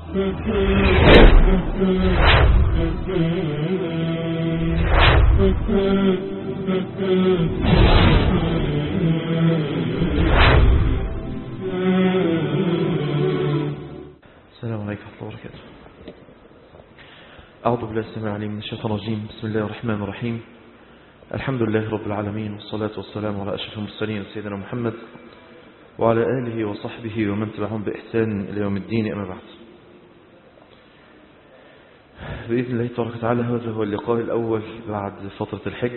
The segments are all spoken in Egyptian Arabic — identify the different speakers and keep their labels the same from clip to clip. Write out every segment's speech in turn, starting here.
Speaker 1: السلام عليكم ورحمة الله وبركاته أعوذ بالله السميع العليم من الشيطان الرجيم بسم الله الرحمن الرحيم الحمد لله رب العالمين والصلاة والسلام على أشرف المرسلين سيدنا محمد وعلى آله وصحبه ومن تبعهم بإحسان إلى يوم الدين أما بعد بإذن الله تبارك وتعالى هذا هو اللقاء الأول بعد فترة الحج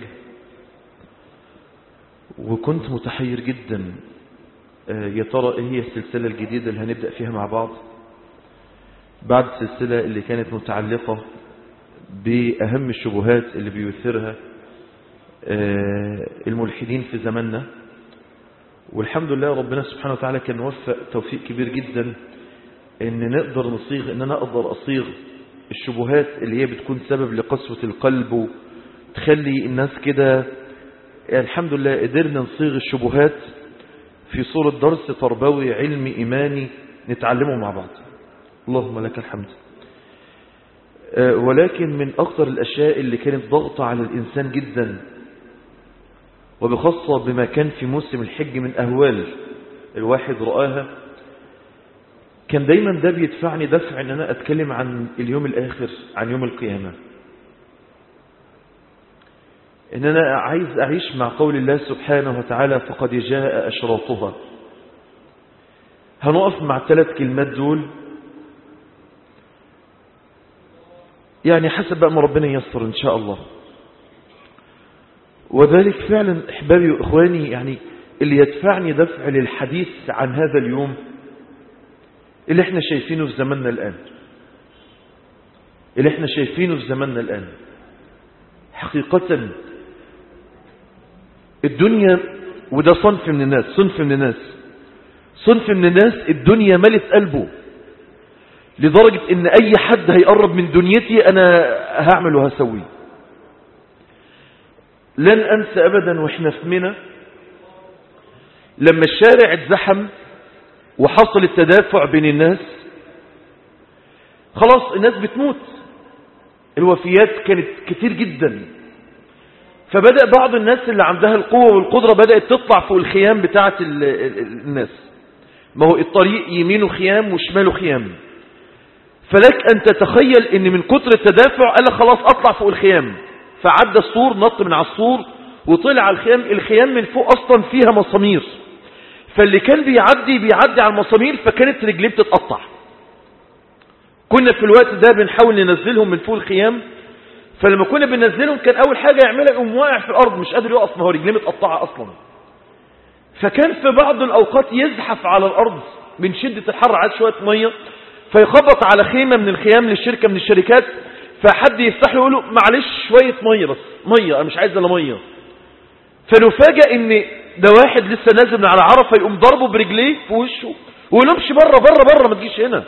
Speaker 1: وكنت متحير جدا آه، يا ترى ايه هي السلسلة الجديدة اللي هنبدأ فيها مع بعض بعد السلسلة اللي كانت متعلقة بأهم الشبهات اللي بيثيرها آه، الملحدين في زماننا والحمد لله ربنا سبحانه وتعالى كان وفق توفيق كبير جدا ان نقدر نصيغ ان انا اقدر اصيغ الشبهات اللي هي بتكون سبب لقسوة القلب وتخلي الناس كده الحمد لله قدرنا نصيغ الشبهات في صورة درس تربوي علمي إيماني نتعلمه مع بعض اللهم لك الحمد آه، ولكن من أكثر الأشياء اللي كانت ضغطة على الإنسان جدا وبخاصة بما كان في موسم الحج من أهوال الواحد رآها كان دايما ده بيدفعني دفع ان انا اتكلم عن اليوم الاخر عن يوم القيامة ان انا عايز اعيش مع قول الله سبحانه وتعالى فقد جاء اشراطها هنقف مع الثلاث كلمات دول يعني حسب بقى ما ربنا ييسر ان شاء الله وذلك فعلا احبابي واخواني يعني اللي يدفعني دفع للحديث عن هذا اليوم اللي احنا شايفينه في زماننا الآن اللي احنا شايفينه في زماننا الآن حقيقة الدنيا وده صنف من الناس صنف من الناس صنف من الناس الدنيا ملت قلبه لدرجة ان اي حد هيقرب من دنيتي انا هعمل وهسوي لن انسى ابدا واحنا في منى لما الشارع اتزحم وحصل التدافع بين الناس خلاص الناس بتموت الوفيات كانت كتير جدا فبدأ بعض الناس اللي عندها القوة والقدرة بدأت تطلع فوق الخيام بتاعة ال- ال- ال- الناس ما هو الطريق يمينه خيام وشماله خيام فلك أن تتخيل أن من كتر التدافع قال خلاص أطلع فوق الخيام فعدى السور نط من على السور وطلع على الخيام الخيام من فوق أصلا فيها مسامير فاللي كان بيعدي بيعدي على المسامير فكانت رجليه بتتقطع كنا في الوقت ده بنحاول ننزلهم من فوق الخيام فلما كنا بننزلهم كان اول حاجة يعملها يقوم واقع في الارض مش قادر يقف ما هو رجليه متقطعة اصلا فكان في بعض الاوقات يزحف على الارض من شدة الحر عاد شوية مية فيخبط على خيمة من الخيام للشركة من الشركات فحد يفتح له يقول له معلش شوية مية بس مية انا مش عايز الا مية فنفاجئ ان ده واحد لسه نازل من على عرفه يقوم ضربه برجليه في وشه ويقول له امشي بره بره بره ما تجيش هنا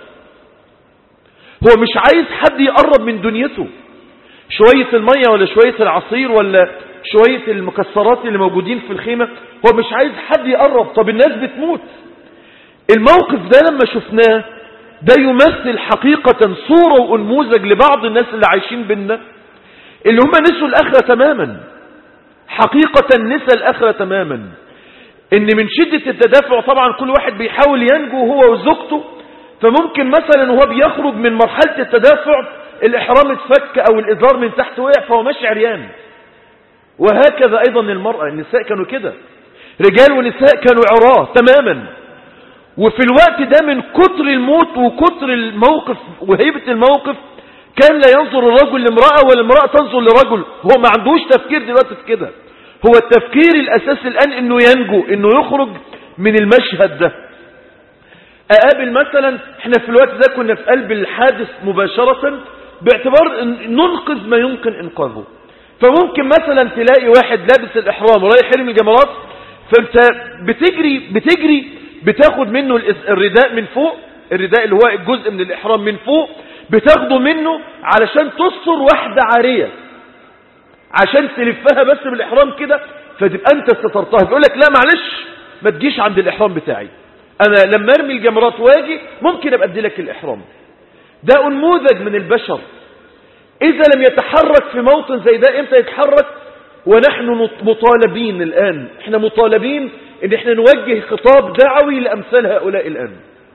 Speaker 1: هو مش عايز حد يقرب من دنيته شوية المية ولا شوية العصير ولا شوية المكسرات اللي موجودين في الخيمة هو مش عايز حد يقرب طب الناس بتموت الموقف ده لما شفناه ده يمثل حقيقة صورة وانموذج لبعض الناس اللي عايشين بينا اللي هم نسوا الآخرة تماما حقيقة نسى الآخرة تماما ان من شدة التدافع طبعا كل واحد بيحاول ينجو هو وزوجته فممكن مثلا وهو بيخرج من مرحلة التدافع الإحرام اتفك أو الإزار من تحت وقع فهو ماشي عريان وهكذا أيضا المرأة النساء كانوا كده رجال ونساء كانوا عراة تماما وفي الوقت ده من كتر الموت وكتر الموقف وهيبة الموقف كان لا ينظر الرجل لامرأة ولا المرأة تنظر لرجل هو ما عندوش تفكير دلوقتي في كده هو التفكير الأساسي الآن انه ينجو انه يخرج من المشهد ده اقابل مثلا احنا في الوقت ده كنا في قلب الحادث مباشرة باعتبار إن ننقذ ما يمكن انقاذه فممكن مثلا تلاقي واحد لابس الاحرام ورايح يرمي الجمرات فانت بتجري بتجري بتاخد منه الإز- الرداء من فوق الرداء اللي هو الجزء من الاحرام من فوق بتاخده منه علشان تستر واحدة عارية عشان تلفها بس بالاحرام كده فتبقى انت سترتها بيقول لك لا معلش ما تجيش عند الاحرام بتاعي انا لما ارمي الجمرات واجي ممكن ابقى ادي لك الاحرام ده أنموذج من البشر إذا لم يتحرك في موطن زي ده إمتى يتحرك ونحن مطالبين الآن احنا مطالبين ان احنا نوجه خطاب دعوي لأمثال هؤلاء الآن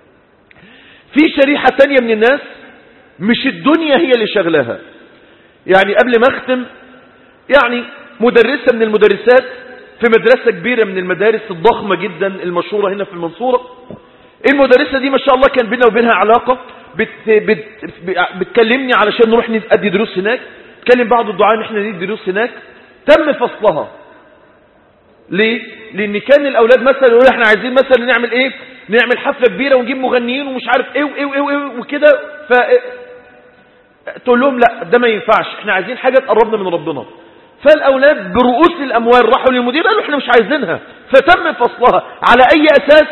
Speaker 1: في شريحة تانية من الناس مش الدنيا هي اللي شغلها يعني قبل ما اختم يعني مدرسة من المدرسات في مدرسة كبيرة من المدارس الضخمة جدا المشهورة هنا في المنصورة المدرسة دي ما شاء الله كان بيننا وبينها علاقة بت بت بتكلمني علشان نروح ندي دروس هناك تكلم بعض الدعاء ان احنا ندي دروس هناك تم فصلها ليه لان كان الاولاد مثلا يقولوا احنا عايزين مثلا نعمل ايه نعمل حفله كبيره ونجيب مغنيين ومش عارف ايه وايه وايه, وإيه وكده ف تقول لهم لا ده ما ينفعش احنا عايزين حاجه تقربنا من ربنا فالاولاد برؤوس الاموال راحوا للمدير قالوا احنا مش عايزينها فتم فصلها على اي اساس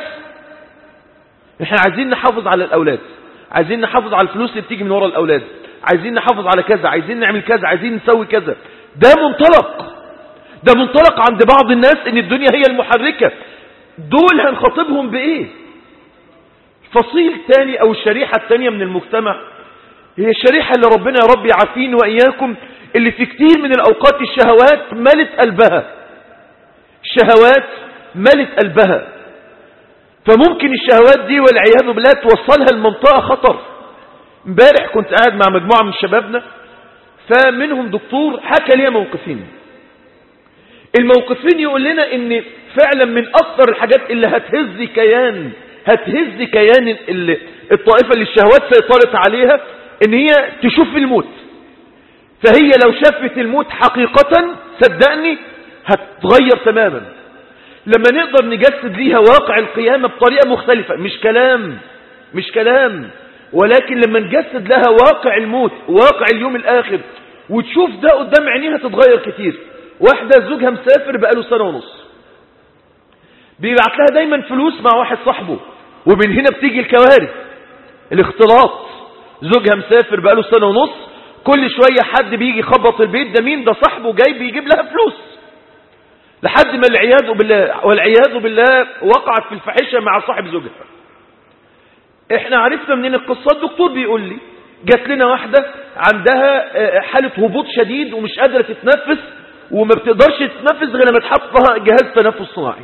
Speaker 1: احنا عايزين نحافظ على الاولاد عايزين نحافظ على الفلوس اللي بتيجي من ورا الاولاد عايزين نحافظ على كذا عايزين نعمل كذا عايزين نسوي كذا ده منطلق ده منطلق عند بعض الناس ان الدنيا هي المحركة دول هنخاطبهم بايه فصيل تاني او الشريحة التانية من المجتمع هي الشريحة اللي ربنا يا رب يعافيني وإياكم اللي في كتير من الأوقات الشهوات ملت قلبها الشهوات ملت قلبها فممكن الشهوات دي والعياذ بالله توصلها لمنطقة خطر امبارح كنت قاعد مع مجموعة من شبابنا فمنهم دكتور حكى لي موقفين الموقفين يقول لنا ان فعلا من اكثر الحاجات اللي هتهز كيان هتهز كيان الطائفة اللي الشهوات سيطرت عليها ان هي تشوف الموت فهي لو شافت الموت حقيقة صدقني هتغير تماما لما نقدر نجسد ليها واقع القيامة بطريقة مختلفة مش كلام مش كلام ولكن لما نجسد لها واقع الموت واقع اليوم الآخر وتشوف ده قدام عينيها تتغير كتير واحدة زوجها مسافر بقاله سنة ونص بيبعت لها دايما فلوس مع واحد صاحبه ومن هنا بتيجي الكوارث الاختلاط زوجها مسافر بقاله سنة ونص كل شوية حد بيجي يخبط البيت ده مين ده صاحبه جاي بيجيب لها فلوس لحد ما العياذ بالله والعياذ بالله وقعت في الفحشة مع صاحب زوجها احنا عرفنا منين القصة الدكتور بيقول لي جات لنا واحدة عندها حالة هبوط شديد ومش قادرة تتنفس وما بتقدرش تتنفس غير لما تحط لها جهاز تنفس صناعي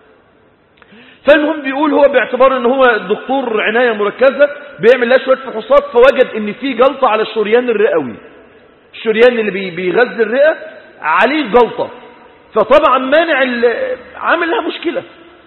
Speaker 1: فالمهم بيقول هو باعتبار ان هو دكتور عناية مركزة بيعمل لها شوية فحوصات فوجد ان في جلطة على الشريان الرئوي الشريان اللي بيغذي الرئة عليه جلطة فطبعا مانع عامل لها مشكلة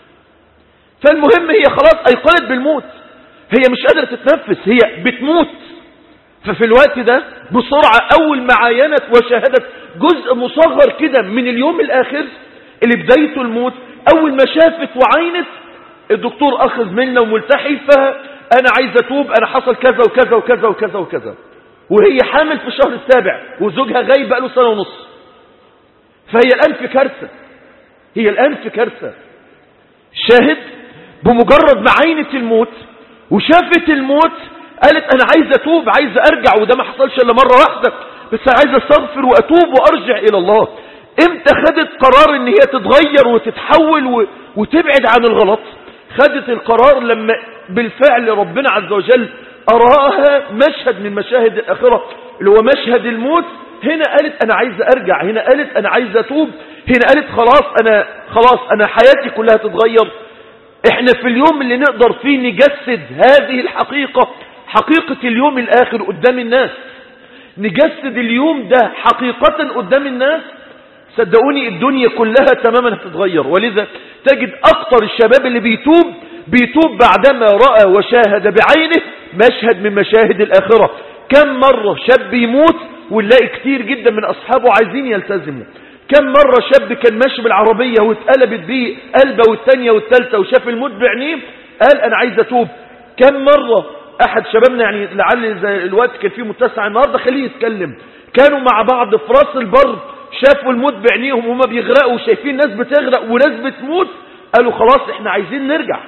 Speaker 1: فالمهم هي خلاص ايقنت بالموت هي مش قادرة تتنفس هي بتموت ففي الوقت ده بسرعة اول ما عاينت وشاهدت جزء مصغر كده من اليوم الاخر اللي بدايته الموت اول ما شافت وعينت الدكتور اخذ منا وملتحي فانا عايز اتوب انا حصل كذا وكذا وكذا وكذا وكذا وهي حامل في الشهر السابع وزوجها غايب بقاله سنة ونص فهي الان في كارثة هي الان في كارثة شاهد بمجرد ما عينت الموت وشافت الموت قالت انا عايز اتوب عايز ارجع وده ما حصلش الا مرة واحدة بس انا عايز استغفر واتوب وارجع الى الله امتى خدت قرار ان هي تتغير وتتحول و... وتبعد عن الغلط خدت القرار لما بالفعل ربنا عز وجل اراها مشهد من مشاهد الاخرة اللي هو مشهد الموت هنا قالت انا عايز ارجع هنا قالت انا عايز اتوب هنا قالت خلاص انا خلاص انا حياتي كلها تتغير احنا في اليوم اللي نقدر فيه نجسد هذه الحقيقة حقيقة اليوم الاخر قدام الناس نجسد اليوم ده حقيقة قدام الناس صدقوني الدنيا كلها تماما هتتغير ولذا تجد اكتر الشباب اللي بيتوب بيتوب بعدما رأى وشاهد بعينه مشهد من مشاهد الآخرة كم مرة شاب يموت ونلاقي كتير جدا من أصحابه عايزين يلتزموا كم مرة شاب كان ماشي بالعربية واتقلبت بيه قلبه والتانية والتالتة وشاف الموت بعينيه قال أنا عايز أتوب كم مرة أحد شبابنا يعني لعل زي الوقت كان فيه متسع النهاردة خليه يتكلم كانوا مع بعض في راس البر شافوا الموت بعينيهم وهما بيغرقوا وشايفين ناس بتغرق وناس بتموت قالوا خلاص احنا عايزين نرجع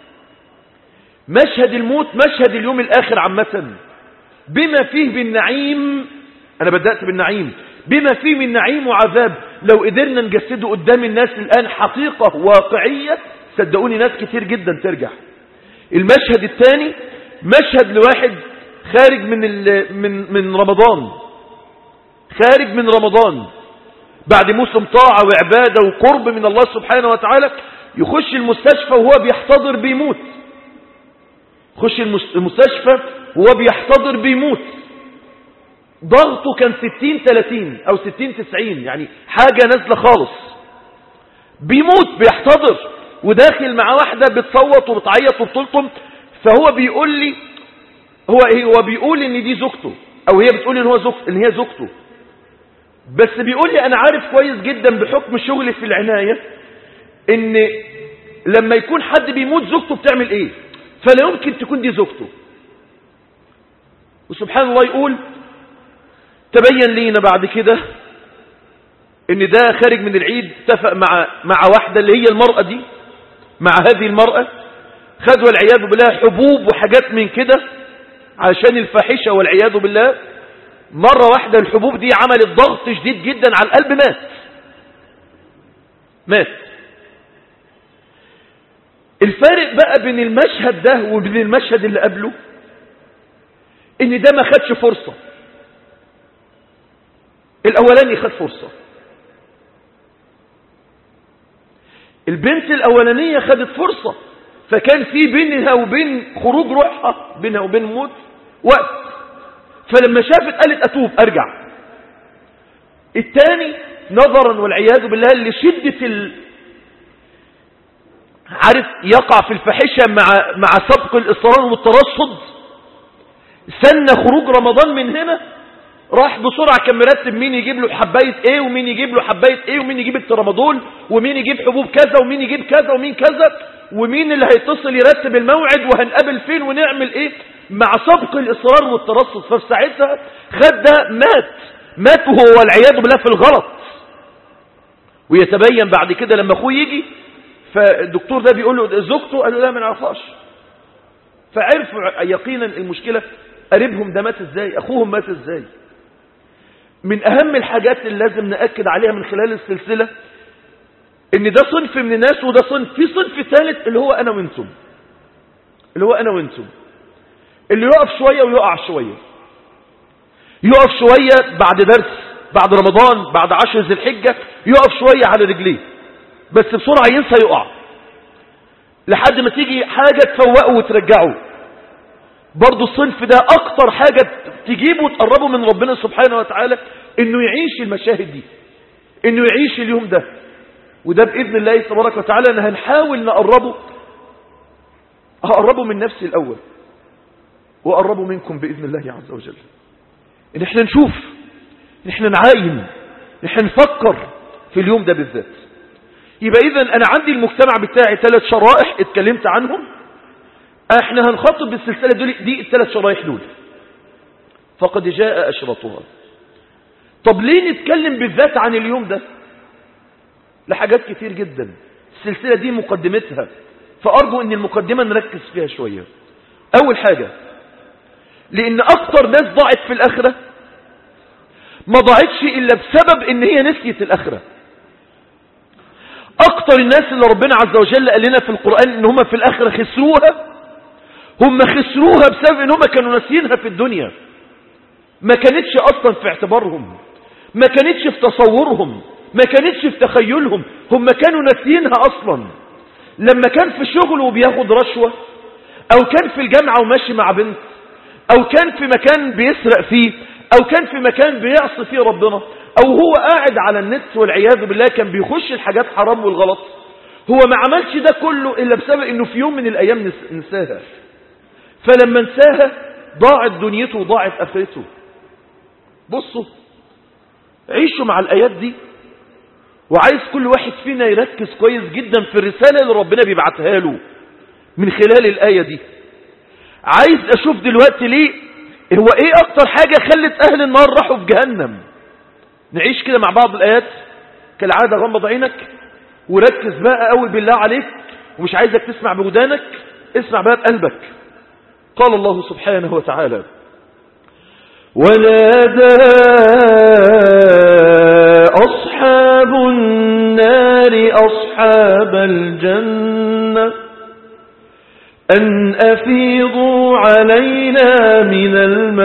Speaker 1: مشهد الموت مشهد اليوم الآخر عامة بما فيه بالنعيم أنا بدأت بالنعيم بما فيه من نعيم وعذاب لو قدرنا نجسده قدام الناس الآن حقيقة واقعية صدقوني ناس كتير جدا ترجع المشهد الثاني مشهد لواحد خارج من ال... من من رمضان خارج من رمضان بعد موسم طاعة وعبادة وقرب من الله سبحانه وتعالى يخش المستشفى وهو بيحتضر بيموت يخش المستشفى وهو بيحتضر بيموت ضغطه كان 60 30 او 60 90 يعني حاجة نازلة خالص بيموت بيحتضر وداخل مع واحدة بتصوت وبتعيط وبتلطم فهو بيقول لي هو ايه هو بيقول ان دي زوجته او هي بتقول ان هو زوجته ان هي زوجته بس بيقول لي انا عارف كويس جدا بحكم شغلي في العناية ان لما يكون حد بيموت زوجته بتعمل ايه فلا يمكن تكون دي زوجته وسبحان الله يقول تبين لينا بعد كده ان ده خارج من العيد اتفق مع مع واحدة اللي هي المرأة دي مع هذه المرأة خدوا والعياذ بالله حبوب وحاجات من كده عشان الفاحشة والعياذ بالله مرة واحدة الحبوب دي عملت ضغط شديد جدا على القلب مات مات الفارق بقى بين المشهد ده وبين المشهد اللي قبله ان ده ما خدش فرصة الاولاني خد فرصة البنت الاولانية خدت فرصة فكان في بينها وبين خروج روحها بينها وبين موت وقت فلما شافت قالت اتوب ارجع الثاني نظرا والعياذ بالله لشدة ال... عارف يقع في الفاحشة مع مع سبق الإصرار والترصد سن خروج رمضان من هنا راح بسرعة كان مرتب مين يجيب له حباية ايه ومين يجيب له حباية ايه ومين يجيب الترامادول ومين يجيب حبوب كذا ومين يجيب كذا ومين كذا ومين اللي هيتصل يرتب الموعد وهنقابل فين ونعمل ايه مع سبق الإصرار والترصد ففي ساعتها خد ده مات مات وهو والعياذ بالله في الغلط ويتبين بعد كده لما اخوه يجي فالدكتور ده بيقول له زوجته قال له لا ما نعرفهاش فعرفوا يقينا المشكلة قريبهم ده مات ازاي اخوهم مات ازاي من اهم الحاجات اللي لازم نأكد عليها من خلال السلسلة ان ده صنف من الناس وده صنف في صنف ثالث اللي هو انا وانتم اللي هو انا وانتم اللي يقف شوية ويقع شوية يقف شوية بعد درس بعد رمضان بعد عشر ذي الحجة يقف شوية على رجليه بس بسرعة ينسى يقع لحد ما تيجي حاجة تفوقه وترجعه برضو الصنف ده اكتر حاجة تجيبه وتقربه من ربنا سبحانه وتعالى انه يعيش المشاهد دي انه يعيش اليوم ده وده باذن الله تبارك وتعالى ان هنحاول نقربه هقربه من نفسي الاول واقربه منكم باذن الله عز وجل ان احنا نشوف ان احنا نعاين ان احنا نفكر في اليوم ده بالذات يبقى اذا انا عندي المجتمع بتاعي ثلاث شرائح اتكلمت عنهم احنا هنخاطب بالسلسلة دول دي الثلاث شرائح دول فقد جاء اشرطها طب ليه نتكلم بالذات عن اليوم ده لحاجات كتير جدا السلسلة دي مقدمتها فارجو ان المقدمة نركز فيها شوية اول حاجة لان اكتر ناس ضاعت في الاخرة ما ضاعتش الا بسبب ان هي نسيت الاخره اكتر الناس اللي ربنا عز وجل قال لنا في القرآن ان هم في الاخرة خسروها هم خسروها بسبب ان هم كانوا ناسيينها في الدنيا ما كانتش اصلا في اعتبارهم ما كانتش في تصورهم ما كانتش في تخيلهم هم كانوا ناسيينها اصلا لما كان في شغله وبياخد رشوة او كان في الجامعة وماشي مع بنت او كان في مكان بيسرق فيه او كان في مكان بيعصي فيه ربنا او هو قاعد على النت والعياذ بالله كان بيخش الحاجات حرام والغلط هو ما عملش ده كله الا بسبب انه في يوم من الايام نساها فلما نساها ضاعت دنيته وضاعت اخرته بصوا عيشوا مع الايات دي وعايز كل واحد فينا يركز كويس جدا في الرسالة اللي ربنا بيبعتها له من خلال الآية دي عايز اشوف دلوقتي ليه هو ايه اكتر حاجة خلت اهل النار راحوا في جهنم نعيش كده مع بعض الآيات كالعادة غمض عينك وركز بقى قوي بالله عليك ومش عايزك تسمع بودانك اسمع بقى بقلبك قال الله سبحانه وتعالى ونادى أصحاب النار أصحاب الجنة أن أفيضوا علينا من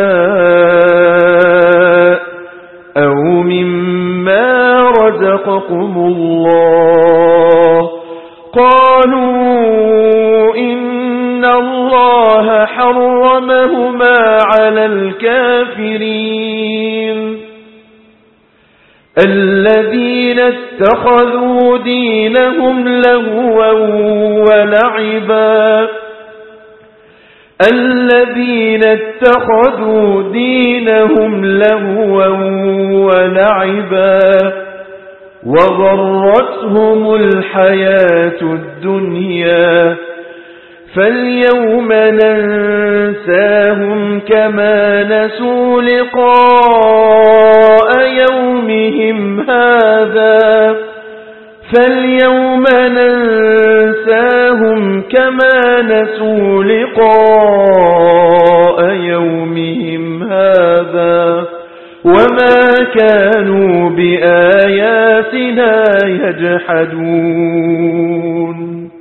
Speaker 1: الماء أو مما رزقكم الله قالوا إن الله حرمهما على الكافرين الذين اتخذوا دينهم لهوا ولعبا الذين اتخذوا دينهم لهوا ولعبا وغرتهم الحياة الدنيا فاليوم ننساهم كما نسوا لقاء يومهم هذا فاليوم ننساهم كما نسوا لقاء يومهم هذا وما كانوا بآياتنا يجحدون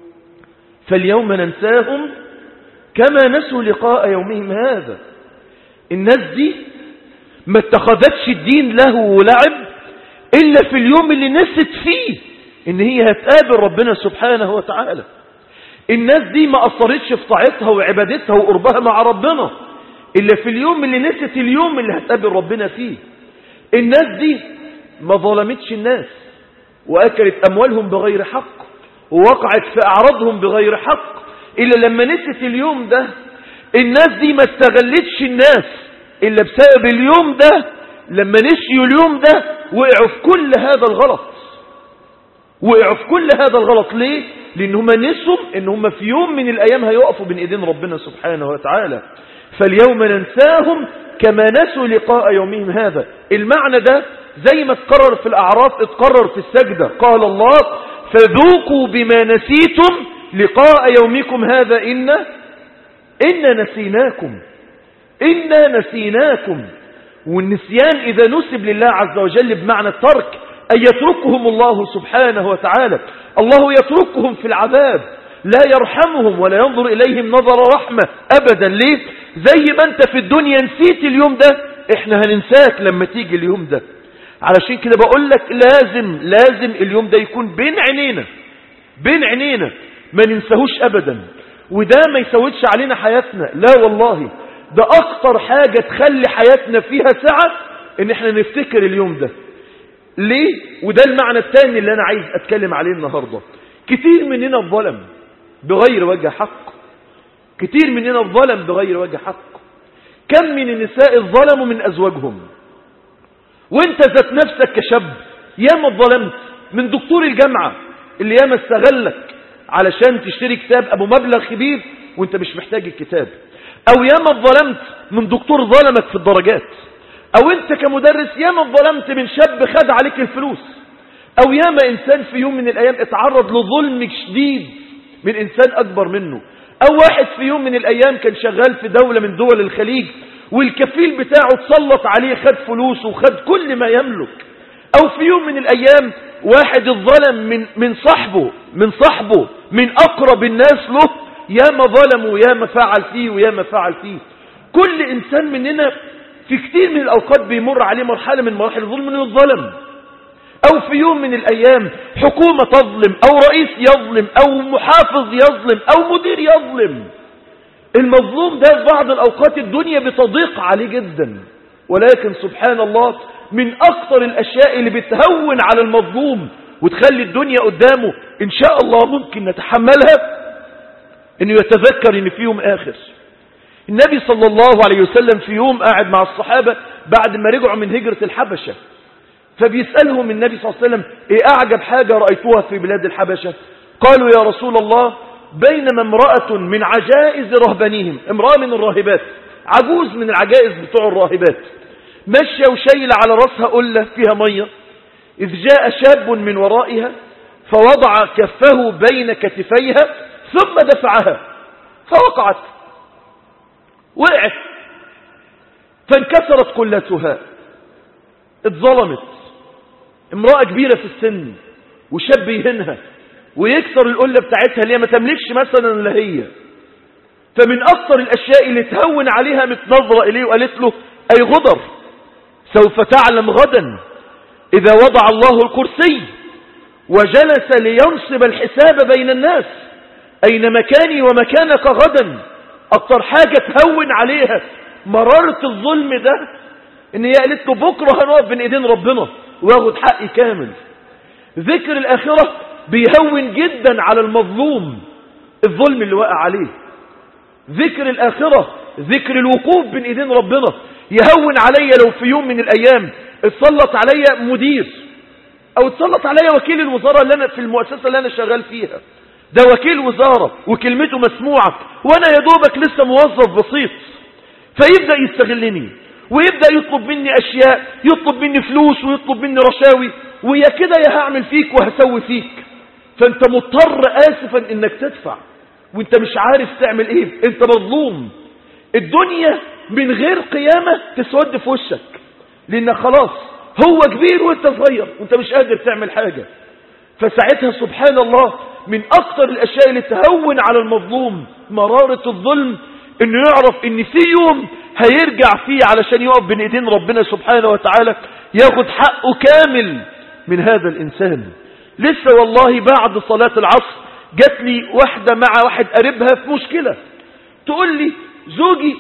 Speaker 1: فاليوم ننساهم كما نسوا لقاء يومهم هذا الناس دي ما اتخذتش الدين له ولعب إلا في اليوم اللي نست فيه إن هي هتقابل ربنا سبحانه وتعالى الناس دي ما أثرتش في طاعتها وعبادتها وقربها مع ربنا إلا في اليوم اللي نست اليوم اللي هتقابل ربنا فيه الناس دي ما ظلمتش الناس وأكلت أموالهم بغير حق ووقعت في أعراضهم بغير حق إلا لما نست اليوم ده الناس دي ما استغلتش الناس إلا بسبب اليوم ده لما نسيوا اليوم ده وقعوا في كل هذا الغلط وقعوا في كل هذا الغلط ليه؟ لأن هم نسوا إن هم في يوم من الأيام هيقفوا بين إيدين ربنا سبحانه وتعالى فاليوم ننساهم كما نسوا لقاء يومهم هذا المعنى ده زي ما اتقرر في الأعراف اتقرر في السجدة قال الله فذوقوا بما نسيتم لقاء يومكم هذا إن إنا نسيناكم إنا نسيناكم والنسيان إذا نسب لله عز وجل بمعنى الترك أن يتركهم الله سبحانه وتعالى الله يتركهم في العذاب لا يرحمهم ولا ينظر إليهم نظر رحمة أبدا ليه زي ما أنت في الدنيا نسيت اليوم ده احنا هننساك لما تيجي اليوم ده علشان كده بقول لك لازم لازم اليوم ده يكون بين عينينا بين عينينا ما ننساهوش أبدا وده ما يسودش علينا حياتنا لا والله ده أكتر حاجة تخلي حياتنا فيها سعة ان احنا نفتكر اليوم ده ليه وده المعنى الثاني اللي انا عايز اتكلم عليه النهاردة كتير مننا الظلم بغير وجه حق كتير مننا الظلم بغير وجه حق كم من النساء الظلموا من ازواجهم وانت ذات نفسك كشاب ياما اتظلمت من دكتور الجامعة اللي ياما استغلك علشان تشتري كتاب ابو مبلغ كبير وانت مش محتاج الكتاب او ياما اتظلمت من دكتور ظلمك في الدرجات او انت كمدرس ياما اتظلمت من شاب خد عليك الفلوس او ياما انسان في يوم من الايام اتعرض لظلم شديد من انسان اكبر منه او واحد في يوم من الايام كان شغال في دولة من دول الخليج والكفيل بتاعه اتسلط عليه خد فلوسه وخد كل ما يملك او في يوم من الايام واحد الظلم من من صاحبه من صاحبه من اقرب الناس له يا ما ظلم ويا ما فعل فيه ويا ما فعل فيه كل انسان مننا في كتير من الاوقات بيمر عليه مرحلة من مراحل الظلم انه يتظلم او في يوم من الايام حكومة تظلم او رئيس يظلم او محافظ يظلم او مدير يظلم المظلوم ده في بعض الاوقات الدنيا بتضيق عليه جدا ولكن سبحان الله من اكثر الاشياء اللي بتهون على المظلوم وتخلي الدنيا قدامه ان شاء الله ممكن نتحملها انه يتذكر ان في يوم اخر النبي صلى الله عليه وسلم في يوم قاعد مع الصحابة بعد ما رجعوا من هجرة الحبشة فبيسألهم النبي صلى الله عليه وسلم ايه اعجب حاجة رأيتوها في بلاد الحبشة قالوا يا رسول الله بينما امرأة من عجائز رهبانيهم امرأة من الراهبات عجوز من العجائز بتوع الراهبات ماشية وشايلة على رأسها قلة فيها مية إذ جاء شاب من ورائها فوضع كفه بين كتفيها ثم دفعها فوقعت وقعت فانكسرت قلتها اتظلمت امرأة كبيرة في السن وشاب يهنها ويكسر القلة بتاعتها اللي هي ما تملكش مثلا الا هي فمن أكثر الأشياء اللي تهون عليها متنظرة إليه وقالت له أي غدر سوف تعلم غدا إذا وضع الله الكرسي وجلس لينصب الحساب بين الناس أين مكاني ومكانك غدا أكتر حاجة تهون عليها مرارة الظلم ده إن هي قالت له بكرة هنقف بين إيدين ربنا واخد حقي كامل ذكر الآخرة بيهون جدا على المظلوم الظلم اللي وقع عليه ذكر الآخرة ذكر الوقوف بين إيدين ربنا يهون عليا لو في يوم من الأيام اتسلط عليا مدير أو اتسلط عليا وكيل الوزارة اللي أنا في المؤسسة اللي أنا شغال فيها ده وكيل وزارة وكلمته مسموعة وأنا يا دوبك لسه موظف بسيط فيبدأ يستغلني ويبدأ يطلب مني أشياء يطلب مني فلوس ويطلب مني رشاوي ويا كده يا هعمل فيك وهسوي فيك فانت مضطر آسفا انك تدفع وانت مش عارف تعمل ايه انت مظلوم الدنيا من غير قيامة تسود في وشك لان خلاص هو كبير وانت صغير وانت مش قادر تعمل حاجة فساعتها سبحان الله من اكثر الاشياء اللي تهون على المظلوم مرارة الظلم انه يعرف ان في يوم هيرجع فيه علشان يقف بين ايدين ربنا سبحانه وتعالى ياخد حقه كامل من هذا الانسان لسه والله بعد صلاة العصر جات لي واحدة مع واحد قريبها في مشكلة تقول لي زوجي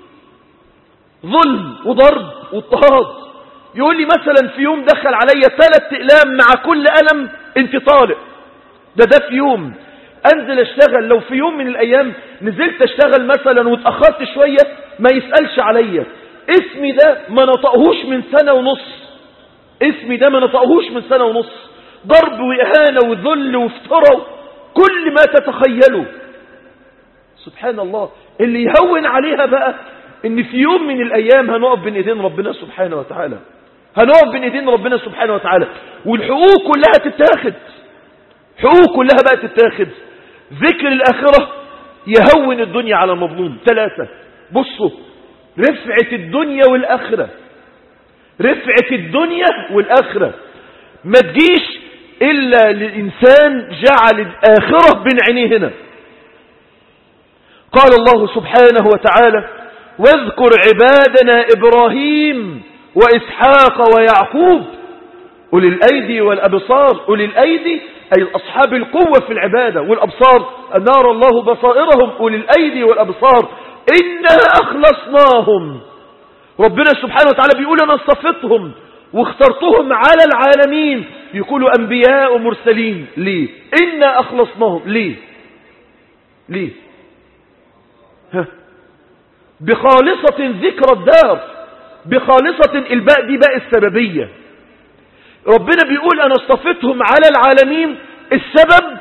Speaker 1: ظلم وضرب واضطهاد يقول لي مثلا في يوم دخل عليا ثلاث اقلام مع كل قلم انت طالق ده ده في يوم انزل اشتغل لو في يوم من الايام نزلت اشتغل مثلا واتاخرت شويه ما يسالش عليا اسمي ده ما نطقهوش من سنه ونص اسمي ده ما نطقهوش من سنه ونص ضرب واهانه وذل وافتراء كل ما تتخيله سبحان الله اللي يهون عليها بقى ان في يوم من الايام هنقف بين ايدين ربنا سبحانه وتعالى هنقف بين ايدين ربنا سبحانه وتعالى والحقوق كلها تتاخد حقوق كلها بقى تتاخد ذكر الآخرة يهون الدنيا على المظلوم ثلاثة بصوا رفعة الدنيا والآخرة رفعة الدنيا والآخرة ما تجيش إلا للإنسان جعل الآخرة بين عينيه هنا قال الله سبحانه وتعالى واذكر عبادنا إبراهيم وإسحاق ويعقوب أولي الأيدي والأبصار أولي الأيدي أي أصحاب القوة في العبادة والأبصار أنار الله بصائرهم أولي الأيدي والأبصار إنا أخلصناهم ربنا سبحانه وتعالى بيقول أنا اصطفتهم واخترتهم على العالمين يقولوا أنبياء ومرسلين ليه إنا أخلصناهم ليه ليه ها بخالصة ذكر الدار بخالصة الباء دي باء السببية ربنا بيقول أنا اصطفتهم على العالمين السبب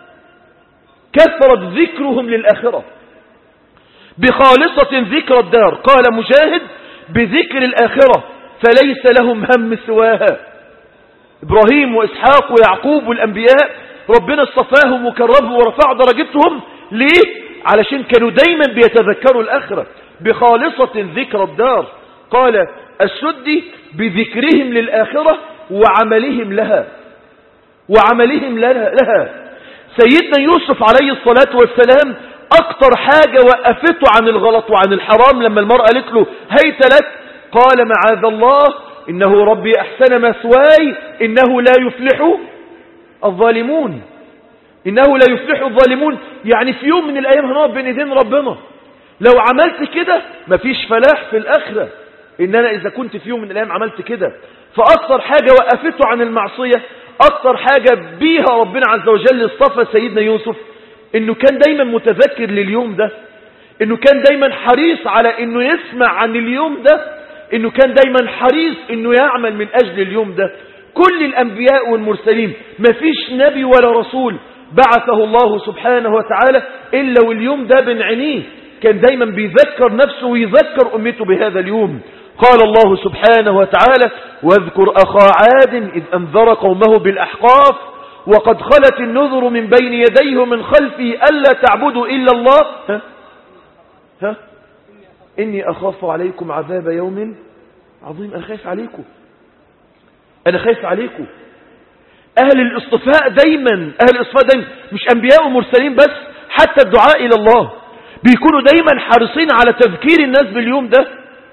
Speaker 1: كثرة ذكرهم للآخرة بخالصة ذكر الدار قال مجاهد بذكر الآخرة فليس لهم هم سواها إبراهيم وإسحاق ويعقوب والأنبياء ربنا اصطفاهم وكرمهم ورفع درجتهم ليه؟ علشان كانوا دايما بيتذكروا الآخرة بخالصة ذكر الدار قال السدي بذكرهم للآخرة وعملهم لها وعملهم لها سيدنا يوسف عليه الصلاة والسلام أكتر حاجة وقفته عن الغلط وعن الحرام لما المرأة قالت له هيت لك قال معاذ الله إنه ربي أحسن مثواي إنه لا يفلح الظالمون إنه لا يفلح الظالمون يعني في يوم من الأيام هنقف بين ايدين ربنا لو عملت كده مفيش فلاح في الآخرة إن أنا إذا كنت في يوم من الأيام عملت كده فأكثر حاجة وقفته عن المعصية أكثر حاجة بيها ربنا عز وجل اصطفى سيدنا يوسف إنه كان دايما متذكر لليوم ده إنه كان دايما حريص على إنه يسمع عن اليوم ده إنه كان دايما حريص إنه يعمل من أجل اليوم ده كل الأنبياء والمرسلين مفيش نبي ولا رسول بعثه الله سبحانه وتعالى إلا واليوم ده بين عينيه كان دايما بيذكر نفسه ويذكر أمته بهذا اليوم قال الله سبحانه وتعالى واذكر أخا عاد إذ أنذر قومه بالأحقاف وقد خلت النذر من بين يديه من خلفه ألا تعبدوا إلا الله ها؟ ها؟ إني أخاف عليكم عذاب يوم عظيم أنا خايف عليكم أنا خايف عليكم أهل الاصطفاء دايما أهل الاصطفاء دايما مش أنبياء ومرسلين بس حتى الدعاء إلى الله بيكونوا دايما حريصين على تذكير الناس باليوم ده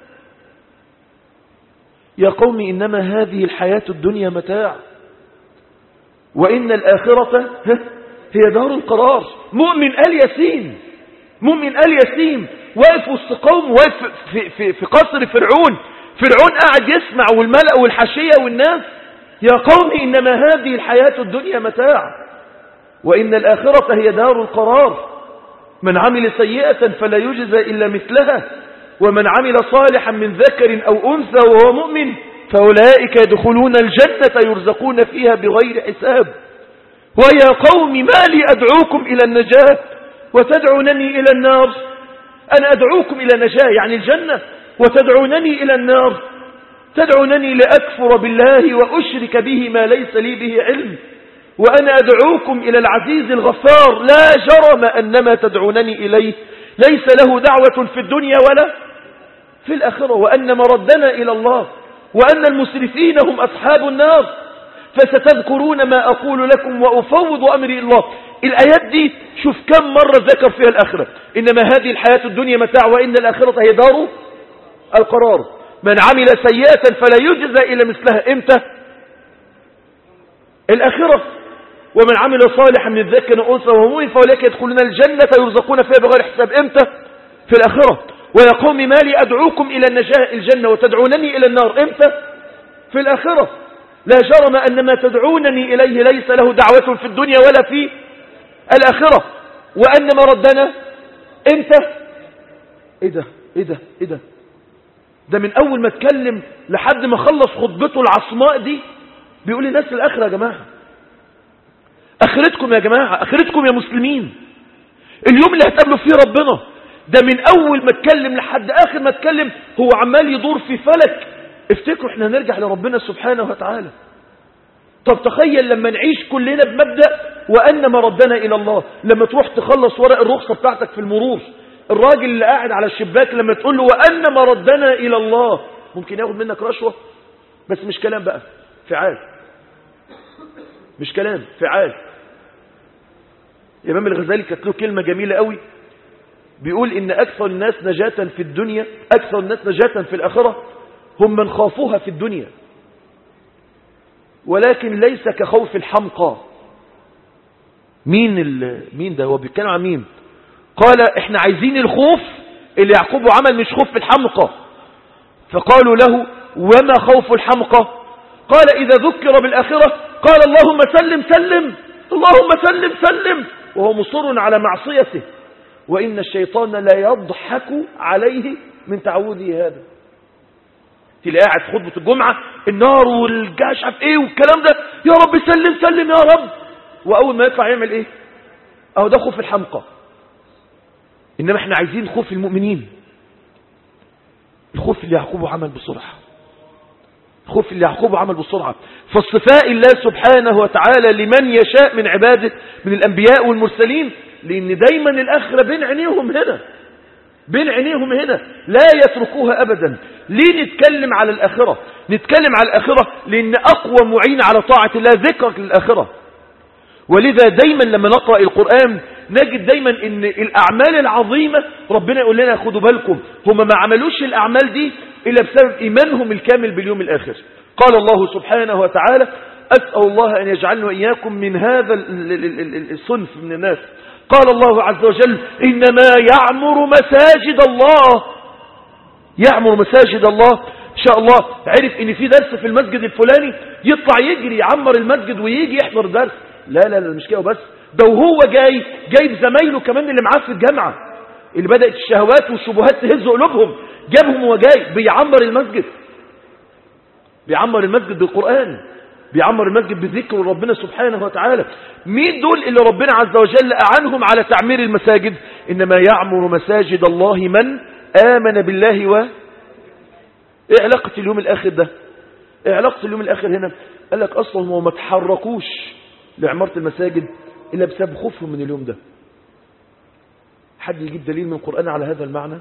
Speaker 1: يا قوم إنما هذه الحياة الدنيا متاع وإن الآخرة هي دار القرار مؤمن آل ياسين مؤمن آل ياسين واقف وسط قوم واقف في, في, في قصر فرعون فرعون قاعد يسمع والملأ والحشية والناس يا قوم إنما هذه الحياة الدنيا متاع وإن الآخرة هي دار القرار من عمل سيئة فلا يجزى إلا مثلها ومن عمل صالحا من ذكر أو أنثى وهو مؤمن فأولئك يدخلون الجنة يرزقون فيها بغير حساب ويا قوم ما لي أدعوكم إلى النجاة وتدعونني إلى النار أنا أدعوكم إلى النجاة يعني الجنة وتدعونني إلى النار تدعونني لأكفر بالله وأشرك به ما ليس لي به علم وأنا أدعوكم إلى العزيز الغفار لا جرم أنما تدعونني إليه ليس له دعوة في الدنيا ولا في الآخرة وأن مردنا إلى الله وأن المسرفين هم أصحاب النار فستذكرون ما أقول لكم وأفوض أمري إلى الله الآيات دي شوف كم مرة ذكر فيها الآخرة إنما هذه الحياة الدنيا متاع وإن الآخرة هي دار القرار من عمل سيئة فلا يجزى إلى مثلها إمتى الآخرة ومن عمل صالحا من ذكر أنثى وهو مؤمن فأولئك يدخلون الجنة يرزقون فيها بغير حساب إمتى في الآخرة ويا قوم ما لي أدعوكم إلى النجاة الجنة وتدعونني إلى النار إمتى في الآخرة لا جرم أن ما تدعونني إليه ليس له دعوة في الدنيا ولا في الآخرة وأن مردنا إمتى إيه ده إيه ده إيه ده ده من أول ما اتكلم لحد ما خلص خطبته العصماء دي بيقول للناس الآخرة يا جماعة اخرتكم يا جماعة اخرتكم يا مسلمين اليوم اللي هتقابلوا فيه ربنا ده من اول ما اتكلم لحد اخر ما اتكلم هو عمال يدور في فلك افتكروا احنا هنرجع لربنا سبحانه وتعالى طب تخيل لما نعيش كلنا بمبدأ وأن مردنا إلى الله لما تروح تخلص ورق الرخصة بتاعتك في المرور الراجل اللي قاعد على الشباك لما تقول له وأن مردنا إلى الله ممكن ياخد منك رشوة بس مش كلام بقى فعال مش كلام فعال الإمام الغزالي كانت له كلمة جميلة قوي بيقول إن أكثر الناس نجاة في الدنيا أكثر الناس نجاة في الآخرة هم من خافوها في الدنيا ولكن ليس كخوف الحمقى مين ال... مين ده هو بيتكلم عن مين قال احنا عايزين الخوف اللي يعقوب عمل مش خوف الحمقى فقالوا له وما خوف الحمقى قال إذا ذكر بالآخرة قال اللهم سلم سلم اللهم سلم سلم وهو مصر على معصيته وإن الشيطان لا يضحك عليه من تعوذه هذا تلاقي قاعد في خطبة الجمعة النار والجاش عارف ايه والكلام ده يا رب سلم سلم يا رب وأول ما يطلع يعمل ايه اهو ده خوف الحمقى إنما احنا عايزين خوف المؤمنين الخوف اللي يعقوب عمل بسرعة الخوف اللي يعقوب عمل بسرعة فاصطفاء الله سبحانه وتعالى لمن يشاء من عباده من الأنبياء والمرسلين لأن دايما الآخرة بين عينيهم هنا بين عينيهم هنا لا يتركوها أبدا ليه نتكلم على الآخرة نتكلم على الآخرة لأن أقوى معين على طاعة الله ذكرك للآخرة ولذا دايما لما نقرأ القرآن نجد دايما ان الأعمال العظيمة ربنا يقول لنا خدوا بالكم هم ما عملوش الأعمال دي إلا بسبب إيمانهم الكامل باليوم الآخر قال الله سبحانه وتعالى أسأل الله أن يجعلنا وإياكم من هذا الصنف من الناس قال الله عز وجل إنما يعمر مساجد الله يعمر مساجد الله إن شاء الله عرف إن في درس في المسجد الفلاني يطلع يجري يعمر المسجد ويجي يحضر درس لا لا لا مش كده بس ده وهو جاي جايب زمايله كمان اللي معاه في الجامعة اللي بدأت الشهوات والشبهات تهز قلوبهم جابهم وهو جاي بيعمر المسجد بيعمر المسجد بالقرآن بيعمر المسجد بذكر ربنا سبحانه وتعالى مين دول اللي ربنا عز وجل أعنهم على تعمير المساجد إنما يعمر مساجد الله من آمن بالله و إيه علاقة اليوم الآخر ده إيه علاقة اليوم الآخر هنا قال لك أصلا هو ما تحركوش لعمارة المساجد إلا بسبب خوفهم من اليوم ده حد يجيب دليل من القرآن على هذا المعنى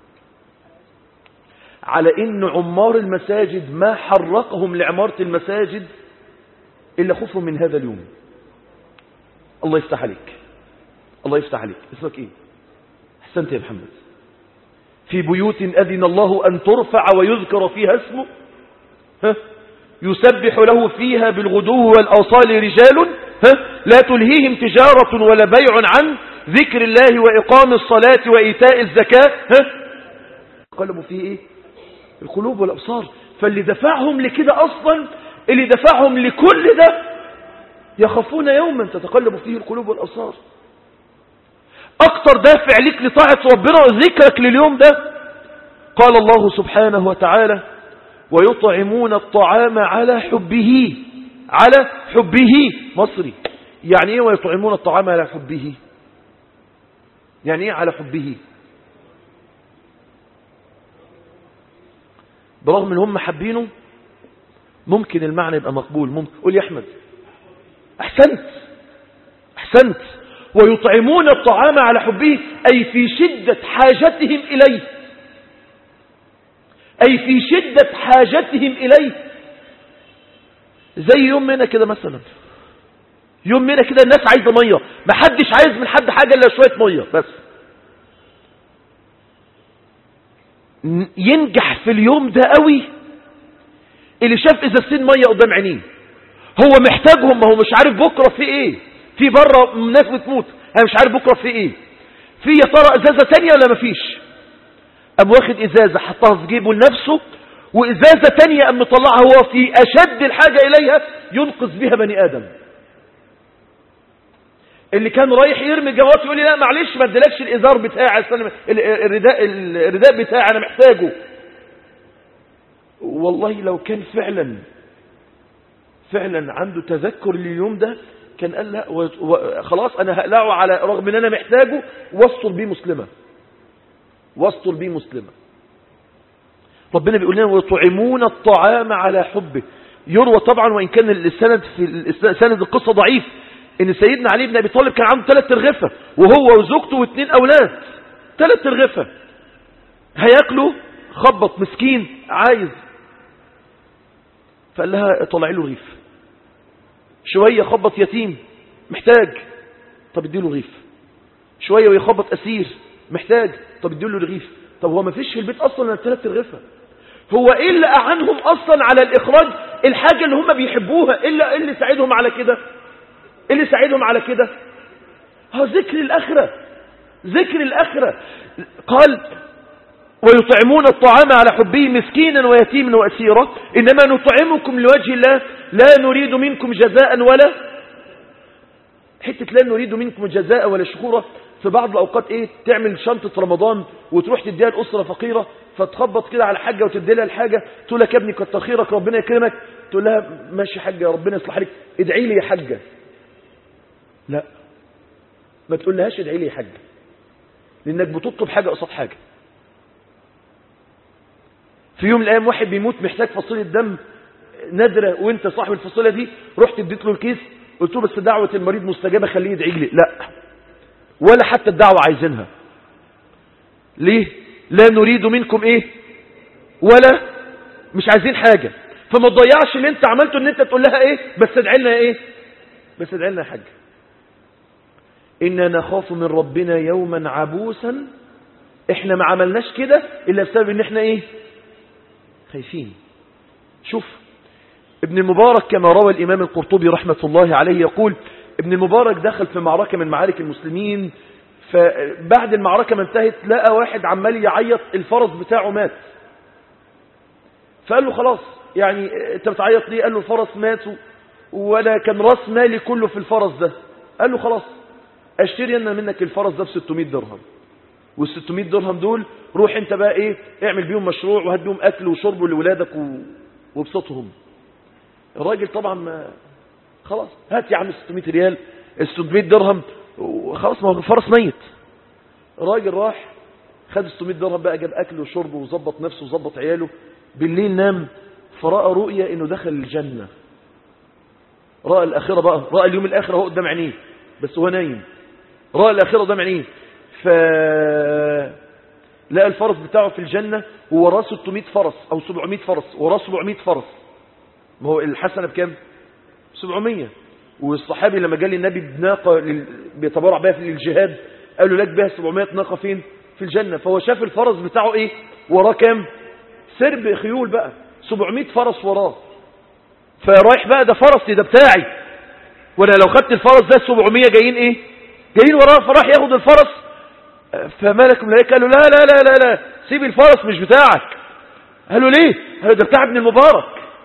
Speaker 1: على إن عمار المساجد ما حرقهم لعمارة المساجد إلا خوفهم من هذا اليوم الله يفتح عليك الله يفتح عليك اسمك إيه أحسنت يا محمد في بيوت أذن الله أن ترفع ويذكر فيها اسمه ها يسبح له فيها بالغدو والأوصال رجال ها لا تلهيهم تجارة ولا بيع عن ذكر الله وإقام الصلاة وإيتاء الزكاة ها قلبوا فيه إيه القلوب والأبصار فاللي دفعهم لكده أصلا اللي دفعهم لكل ده يخافون يوما تتقلب فيه القلوب والأبصار أكتر دافع لك لطاعة ربنا وذكرك لليوم ده قال الله سبحانه وتعالى ويطعمون الطعام على حبه على حبه مصري يعني ايه ويطعمون الطعام على حبه يعني ايه على حبه برغم ان هم حابينه ممكن المعنى يبقى مقبول ممكن قول يا احمد احسنت احسنت ويطعمون الطعام على حبه اي في شدة حاجتهم اليه أي في شدة حاجتهم إليه زي يوم منا كده مثلا يوم منا كده الناس عايزة مية ما حدش عايز من حد حاجة إلا شوية مية بس ينجح في اليوم ده قوي اللي شاف ازازتين مية قدام عينيه هو محتاجهم ما هو مش عارف بكرة في ايه في بره ناس بتموت انا مش عارف بكرة في ايه في يا ترى ازازة تانية ولا مفيش قام واخد ازازة حطها في جيبه لنفسه وازازة تانية قام مطلعها هو في اشد الحاجة اليها ينقذ بها بني ادم اللي كان رايح يرمي جوات يقول لي لا معلش ما ادلكش الازار بتاعي الرداء الرداء بتاعي انا محتاجه والله لو كان فعلا فعلا عنده تذكر لليوم ده كان قال لا خلاص انا هقلعه على رغم ان انا محتاجه واستر بيه مسلمه واستر بيه مسلمة ربنا بيقول لنا ويطعمون الطعام على حبه يروى طبعا وإن كان السند في سند القصة ضعيف إن سيدنا علي بن أبي طالب كان عنده ثلاث ترغفة وهو وزوجته واثنين أولاد ثلاث ترغفة هياكلوا خبط مسكين عايز فقال لها طلعي له رغيف شوية خبط يتيم محتاج طب اديله رغيف شوية ويخبط أسير محتاج طب اديله رغيف طب هو ما فيش في البيت اصلا الا ثلاث رغيفه هو ايه اللي اعنهم اصلا على الاخراج الحاجه اللي هم بيحبوها الا اللي ساعدهم على كده ايه اللي ساعدهم على كده ها ذكر الاخره ذكر الاخره قال ويطعمون الطعام على حبه مسكينا ويتيما واسيرا انما نطعمكم لوجه الله لا نريد منكم جزاء ولا حته لا نريد منكم جزاء ولا شكورا في بعض الأوقات إيه تعمل شنطة رمضان وتروح تديها لأسرة فقيرة فتخبط كده على حاجة وتدي لها الحاجة تقول لك يا ابني كتر خيرك ربنا يكرمك تقول لها ماشي حاجة ربنا يصلح لك ادعي لي يا حاجة لا ما تقول لهاش ادعي لي يا حاجة لأنك بتطلب حاجة قصاد حاجة في يوم من الأيام واحد بيموت محتاج فصيلة دم نادرة وانت صاحب الفصيلة دي رحت اديت له الكيس قلت له بس دعوة المريض مستجابة خليه يدعي لي لا ولا حتى الدعوة عايزينها ليه لا نريد منكم ايه ولا مش عايزين حاجة فما تضيعش اللي انت عملته ان انت تقول لها ايه بس ادعي لنا ايه بس ادعي لنا يا حاج إنا نخاف من ربنا يوما عبوسا احنا ما عملناش كده إلا بسبب ان احنا ايه خايفين شوف ابن المبارك كما روى الإمام القرطبي رحمة الله عليه يقول ابن المبارك دخل في معركة من معارك المسلمين فبعد المعركة ما انتهت لقى واحد عمال يعيط الفرس بتاعه مات فقال له خلاص يعني انت بتعيط ليه قال له الفرس مات وانا كان راس مالي كله في الفرس ده قال له خلاص اشتري انا منك الفرس ده ب 600 درهم وال 600 درهم دول روح انت بقى ايه اعمل بيهم مشروع وهات بيهم اكل وشرب لاولادك و... وابسطهم الراجل طبعا ما خلاص هات يا عم 600 ريال ال 600 درهم وخلاص ما هو الفرس ميت الراجل راح خد 600 درهم بقى جاب اكل وشرب وظبط نفسه وظبط عياله بالليل نام فراى رؤيا انه دخل الجنه راى الاخره بقى راى اليوم الاخر اهو قدام عينيه بس هو نايم راى الاخره قدام عينيه ف لقى الفرس بتاعه في الجنة ووراه 600 فرس أو 700 فرس وراه 700 فرس ما هو الحسنة بكام 700 والصحابي لما جاء للنبي بناقة لل... بيتبرع بها في الجهاد قال له لك بها 700 ناقة فين في الجنة فهو شاف الفرس بتاعه ايه وراه كام سرب خيول بقى 700 فرس وراه فرايح بقى ده فرسي ده بتاعي وانا لو خدت الفرس ده 700 جايين ايه جايين وراه فراح ياخد الفرس فملك الملائكه قال له لا لا لا لا لا سيب الفرس مش بتاعك قال له ليه قال له ده بتاع ابن المبارك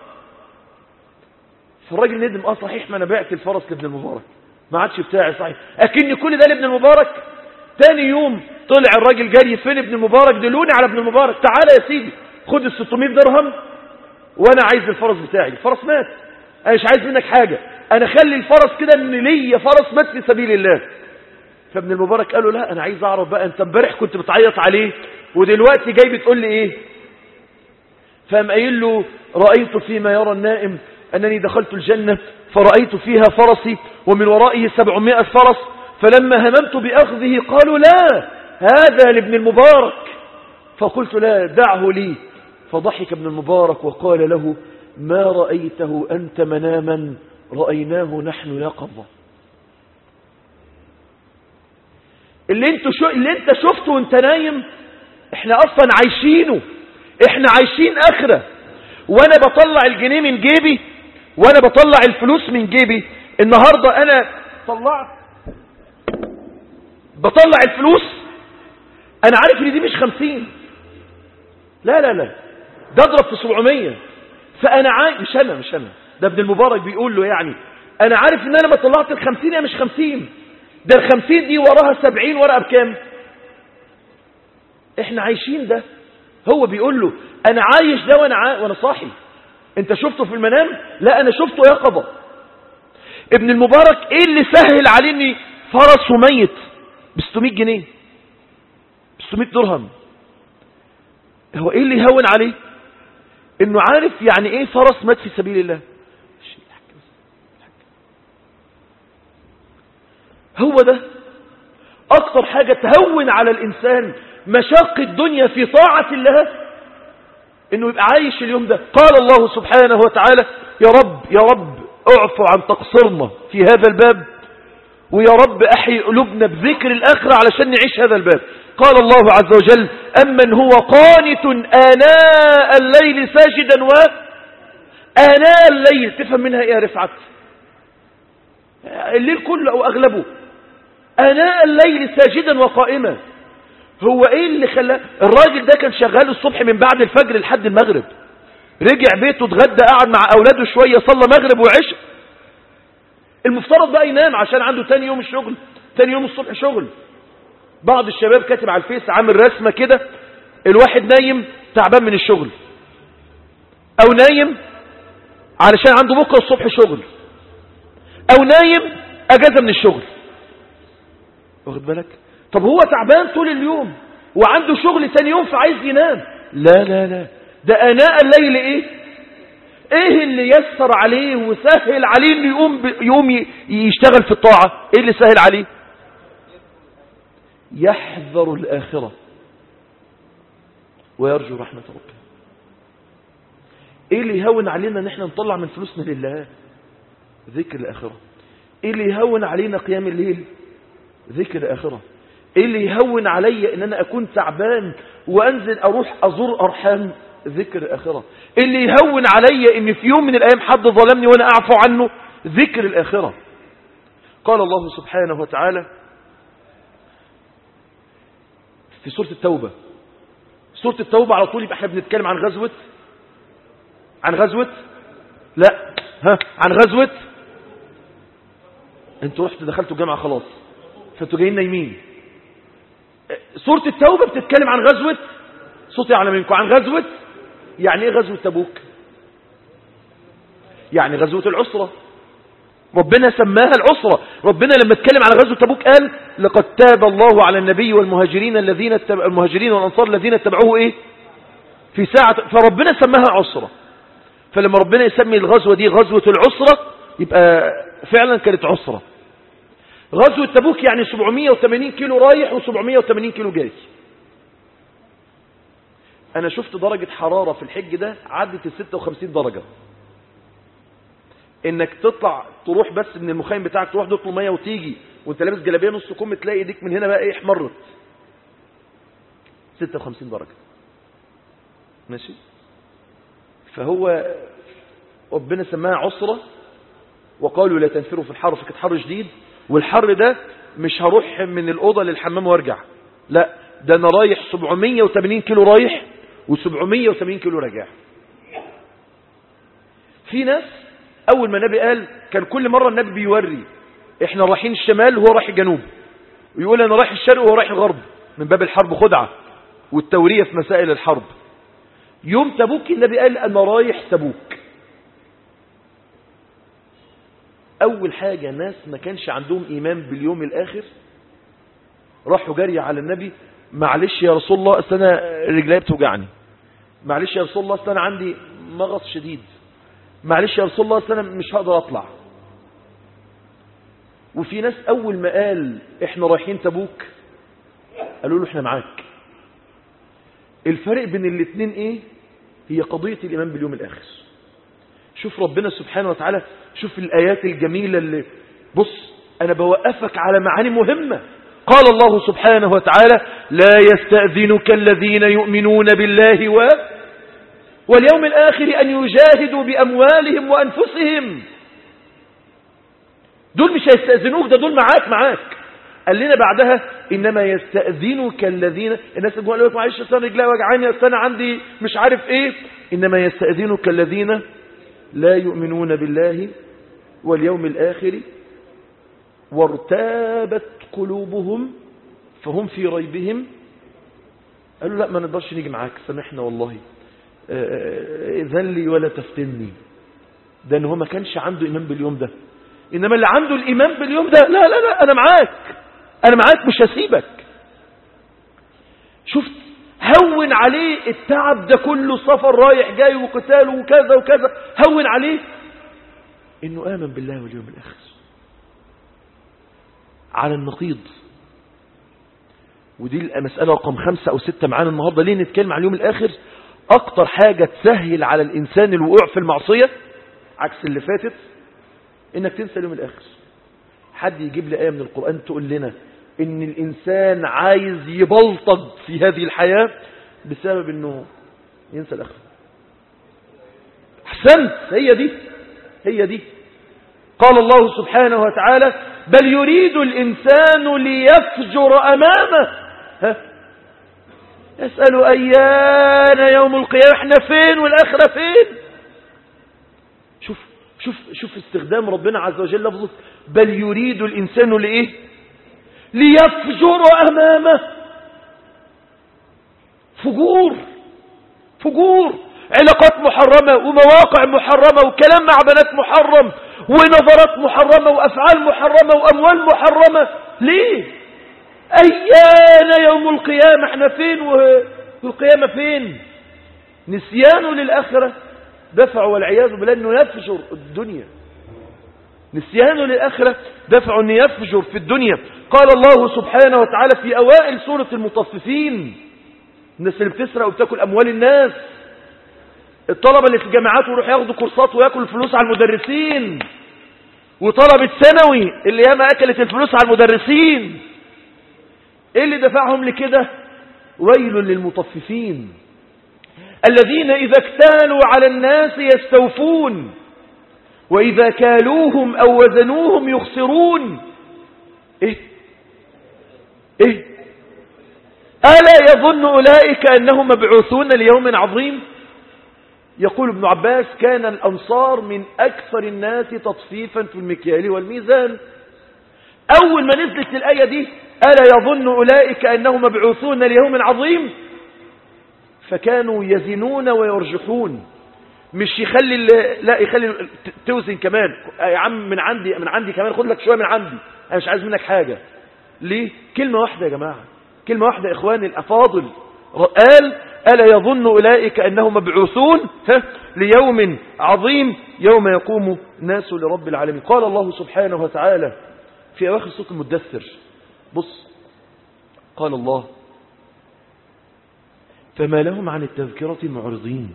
Speaker 1: فالراجل ندم اه صحيح ما انا بعت الفرس لابن المبارك ما عادش بتاعي صحيح اكن كل ده لابن المبارك تاني يوم طلع الراجل جري فين ابن المبارك دلوني على ابن المبارك تعالى يا سيدي خد ال 600 درهم وانا عايز الفرس بتاعي الفرس مات انا مش عايز منك حاجة انا خلي الفرس كده ان ليا فرس مات في سبيل الله فابن المبارك قال له لا انا عايز اعرف بقى انت امبارح كنت بتعيط عليه ودلوقتي جاي بتقول لي ايه فقام قايل له رايت فيما يرى النائم انني دخلت الجنه فرأيت فيها فرسي ومن ورائه سبعمائة فرس فلما هممت بأخذه قالوا لا هذا لابن المبارك فقلت لا دعه لي فضحك ابن المبارك وقال له ما رأيته أنت مناما رأيناه نحن يقظة اللي انت, شو اللي انت شفته وانت نايم احنا اصلا عايشينه احنا عايشين اخرة وانا بطلع الجنيه من جيبي وانا بطلع الفلوس من جيبي النهاردة انا طلعت بطلع الفلوس انا عارف ان دي مش خمسين لا لا لا ده اضرب في سبعمية فانا عارف مش انا مش انا ده ابن المبارك بيقول له يعني انا عارف ان انا ما طلعت الخمسين هي مش خمسين ده الخمسين دي وراها سبعين ورقة بكام احنا عايشين ده هو بيقول له انا عايش ده وانا عا... وانا صاحي انت شفته في المنام لا انا شفته يقظة ابن المبارك ايه اللي سهل عليه اني فرسه ميت ب 600 جنيه ب 600 درهم هو ايه اللي يهون عليه انه عارف يعني ايه فرس مات في سبيل الله هو ده اكثر حاجة تهون على الانسان مشاق الدنيا في طاعة الله انه يبقى عايش اليوم ده قال الله سبحانه وتعالى يا رب يا رب اعفو عن تقصيرنا في هذا الباب ويا رب احي قلوبنا بذكر الاخرة علشان نعيش هذا الباب قال الله عز وجل امن هو قانت اناء الليل ساجدا و اناء الليل تفهم منها ايه يا رفعت الليل كله او اغلبه اناء الليل ساجدا وقائما هو ايه اللي خلاه الراجل ده كان شغال الصبح من بعد الفجر لحد المغرب رجع بيته اتغدى قعد مع اولاده شوية صلى مغرب وعشاء المفترض بقى ينام عشان عنده تاني يوم الشغل تاني يوم الصبح شغل بعض الشباب كاتب على الفيس عامل رسمة كده الواحد نايم تعبان من الشغل او نايم علشان عنده بكرة الصبح شغل او نايم اجازة من الشغل واخد بالك طب هو تعبان طول اليوم وعنده شغل تاني يوم فعايز ينام لا لا لا ده اناء الليل ايه ايه اللي يسر عليه وسهل عليه انه يقوم, ب... يقوم يشتغل في الطاعة ايه اللي سهل عليه يحذر الاخرة ويرجو رحمة ربه ايه اللي يهون علينا ان احنا نطلع من فلوسنا لله ذكر الاخرة ايه اللي يهون علينا قيام الليل ذكر الاخرة ايه اللي يهون علي ان انا اكون تعبان وانزل اروح ازور ارحام ذكر الاخرة ايه اللي يهون علي ان في يوم من الايام حد ظلمني وانا اعفو عنه ذكر الاخرة قال الله سبحانه وتعالى في سورة التوبة سورة التوبة على طول يبقى احنا بنتكلم عن غزوة عن غزوة لا ها عن غزوة انتوا رحتوا دخلتوا الجامعة خلاص فانتوا جايين نايمين سورة التوبة بتتكلم عن غزوة صوتي أعلى منكم عن غزوة يعني ايه غزوة تبوك يعني غزوة العسرة ربنا سماها العسرة ربنا لما اتكلم عن غزوة تبوك قال لقد تاب الله على النبي والمهاجرين الذين اتبع المهاجرين والأنصار الذين اتبعوه ايه في ساعة فربنا سماها عسرة فلما ربنا يسمي الغزوة دي غزوة العسرة يبقى فعلا كانت عسرة غزوة تبوك يعني 780 كيلو رايح و780 كيلو جاي انا شفت درجة حرارة في الحج ده عدت ال 56 درجة انك تطلع تروح بس من المخيم بتاعك تروح دكتور مية وتيجي وانت لابس جلابيه نص كم تلاقي ايديك من هنا بقى ايه احمرت 56 درجة ماشي فهو ربنا سماها عسرة وقالوا لا تنفروا في الحر فكانت حر شديد والحر ده مش هروح من الأوضة للحمام وارجع لا ده أنا رايح 780 كيلو رايح و780 كيلو راجع في ناس أول ما النبي قال كان كل مرة النبي بيوري احنا رايحين الشمال وهو رايح الجنوب ويقول انا رايح الشرق وهو رايح الغرب من باب الحرب خدعة والتورية في مسائل الحرب يوم تبوك النبي قال انا رايح تبوك اول حاجة ناس ما كانش عندهم ايمان باليوم الاخر راحوا جري على النبي معلش يا رسول الله اصل انا رجلي بتوجعني معلش يا رسول الله اصل انا عندي مغص شديد معلش يا رسول الله اصل انا مش هقدر اطلع وفي ناس اول ما قال احنا رايحين تبوك قالوا له احنا معاك الفرق بين الاثنين ايه هي قضية الايمان باليوم الاخر شوف ربنا سبحانه وتعالى شوف الايات الجميلة اللي بص انا بوقفك على معاني مهمة قال الله سبحانه وتعالى لا يستأذنك الذين يؤمنون بالله و واليوم الآخر أن يجاهدوا بأموالهم وأنفسهم دول مش هيستأذنوك ده دول معاك معاك قال لنا بعدها إنما يستأذنك الذين الناس اللي قالوا لك معلش أصل رجلي وجعاني أصل أنا عندي مش عارف إيه إنما يستأذنك الذين لا يؤمنون بالله واليوم الآخر وارتابت قلوبهم فهم في ريبهم قالوا لا ما نقدرش نيجي معاك سامحنا والله اذن لي ولا تفتني ده ان هو ما كانش عنده ايمان باليوم ده انما اللي عنده الايمان باليوم ده لا لا لا انا معاك انا معاك مش هسيبك شفت هون عليه التعب ده كله سفر رايح جاي وقتال وكذا وكذا هون عليه انه امن بالله واليوم الاخر على النقيض ودي المسألة رقم خمسة أو ستة معانا النهاردة ليه نتكلم عن اليوم الآخر أكتر حاجة تسهل على الإنسان الوقوع في المعصية عكس اللي فاتت إنك تنسى اليوم الآخر حد يجيب لي آية من القرآن تقول لنا إن الإنسان عايز يبلطج في هذه الحياة بسبب إنه ينسى الآخر أحسنت هي دي هي دي قال الله سبحانه وتعالى بل يريد الإنسان ليفجر أمامه ها يسأل أيان يوم القيامة احنا فين والآخرة فين شوف شوف شوف استخدام ربنا عز وجل لفظه بل يريد الإنسان لإيه ليفجر أمامه فجور فجور علاقات محرمة ومواقع محرمة وكلام مع بنات محرم ونظرات محرمة وأفعال محرمة وأموال محرمة ليه أيان يوم القيامة احنا فين والقيامة فين نسيانه للآخرة دفع والعياذ بالله أنه يفجر الدنيا نسيانه للآخرة دفع أنه يفجر في الدنيا قال الله سبحانه وتعالى في أوائل سورة المطففين الناس اللي بتسرق وبتاكل أموال الناس الطلبة اللي في الجامعات ويروح ياخدوا كورسات وياكل الفلوس على المدرسين وطلبة ثانوي اللي ياما أكلت الفلوس على المدرسين ايه اللي دفعهم لكده ويل للمطففين الذين إذا اكتالوا على الناس يستوفون وإذا كالوهم أو وزنوهم يخسرون إيه إيه ألا يظن أولئك أنهم مبعوثون ليوم عظيم يقول ابن عباس كان الأنصار من أكثر الناس تطفيفا في المكيال والميزان أول ما نزلت الآية دي ألا يظن أولئك أنهم مبعوثون ليوم عظيم فكانوا يزنون ويرجحون مش يخلي لا يخلي توزن كمان يا عم من عندي من عندي كمان خد لك شويه من عندي انا مش عايز منك حاجه ليه كلمه واحده يا جماعه كلمه واحده يا اخواني الافاضل قال الا يظن اولئك انهم مبعوثون ليوم عظيم يوم يقوم الناس لرب العالمين قال الله سبحانه وتعالى في اواخر سوره المدثر بص قال الله فما لهم عن التذكرة معرضين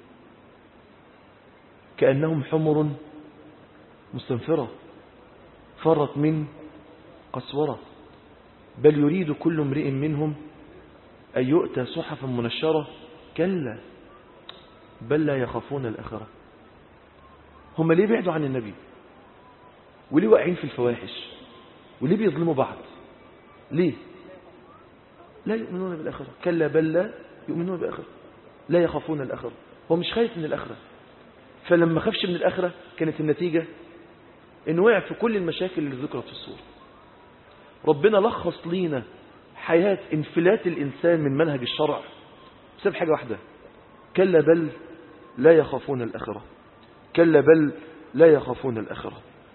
Speaker 1: كأنهم حمر مستنفرة فرت من قسورة بل يريد كل امرئ منهم أن يؤتى صحفا منشرة كلا بل لا يخافون الآخرة هم ليه بعدوا عن النبي وليه واقعين في الفواحش وليه بيظلموا بعض ليه لا يؤمنون بالآخرة كلا بل لا يؤمنون بالآخرة لا يخافون الآخرة هو مش خايف من الآخرة فلما خافش من الآخرة كانت النتيجة انه وقع في كل المشاكل اللي ذكرت في السورة ربنا لخص لينا حياة انفلات الإنسان من منهج الشرع بسبب حاجة واحدة كلا بل لا يخافون الآخرة كلا بل لا يخافون الآخرة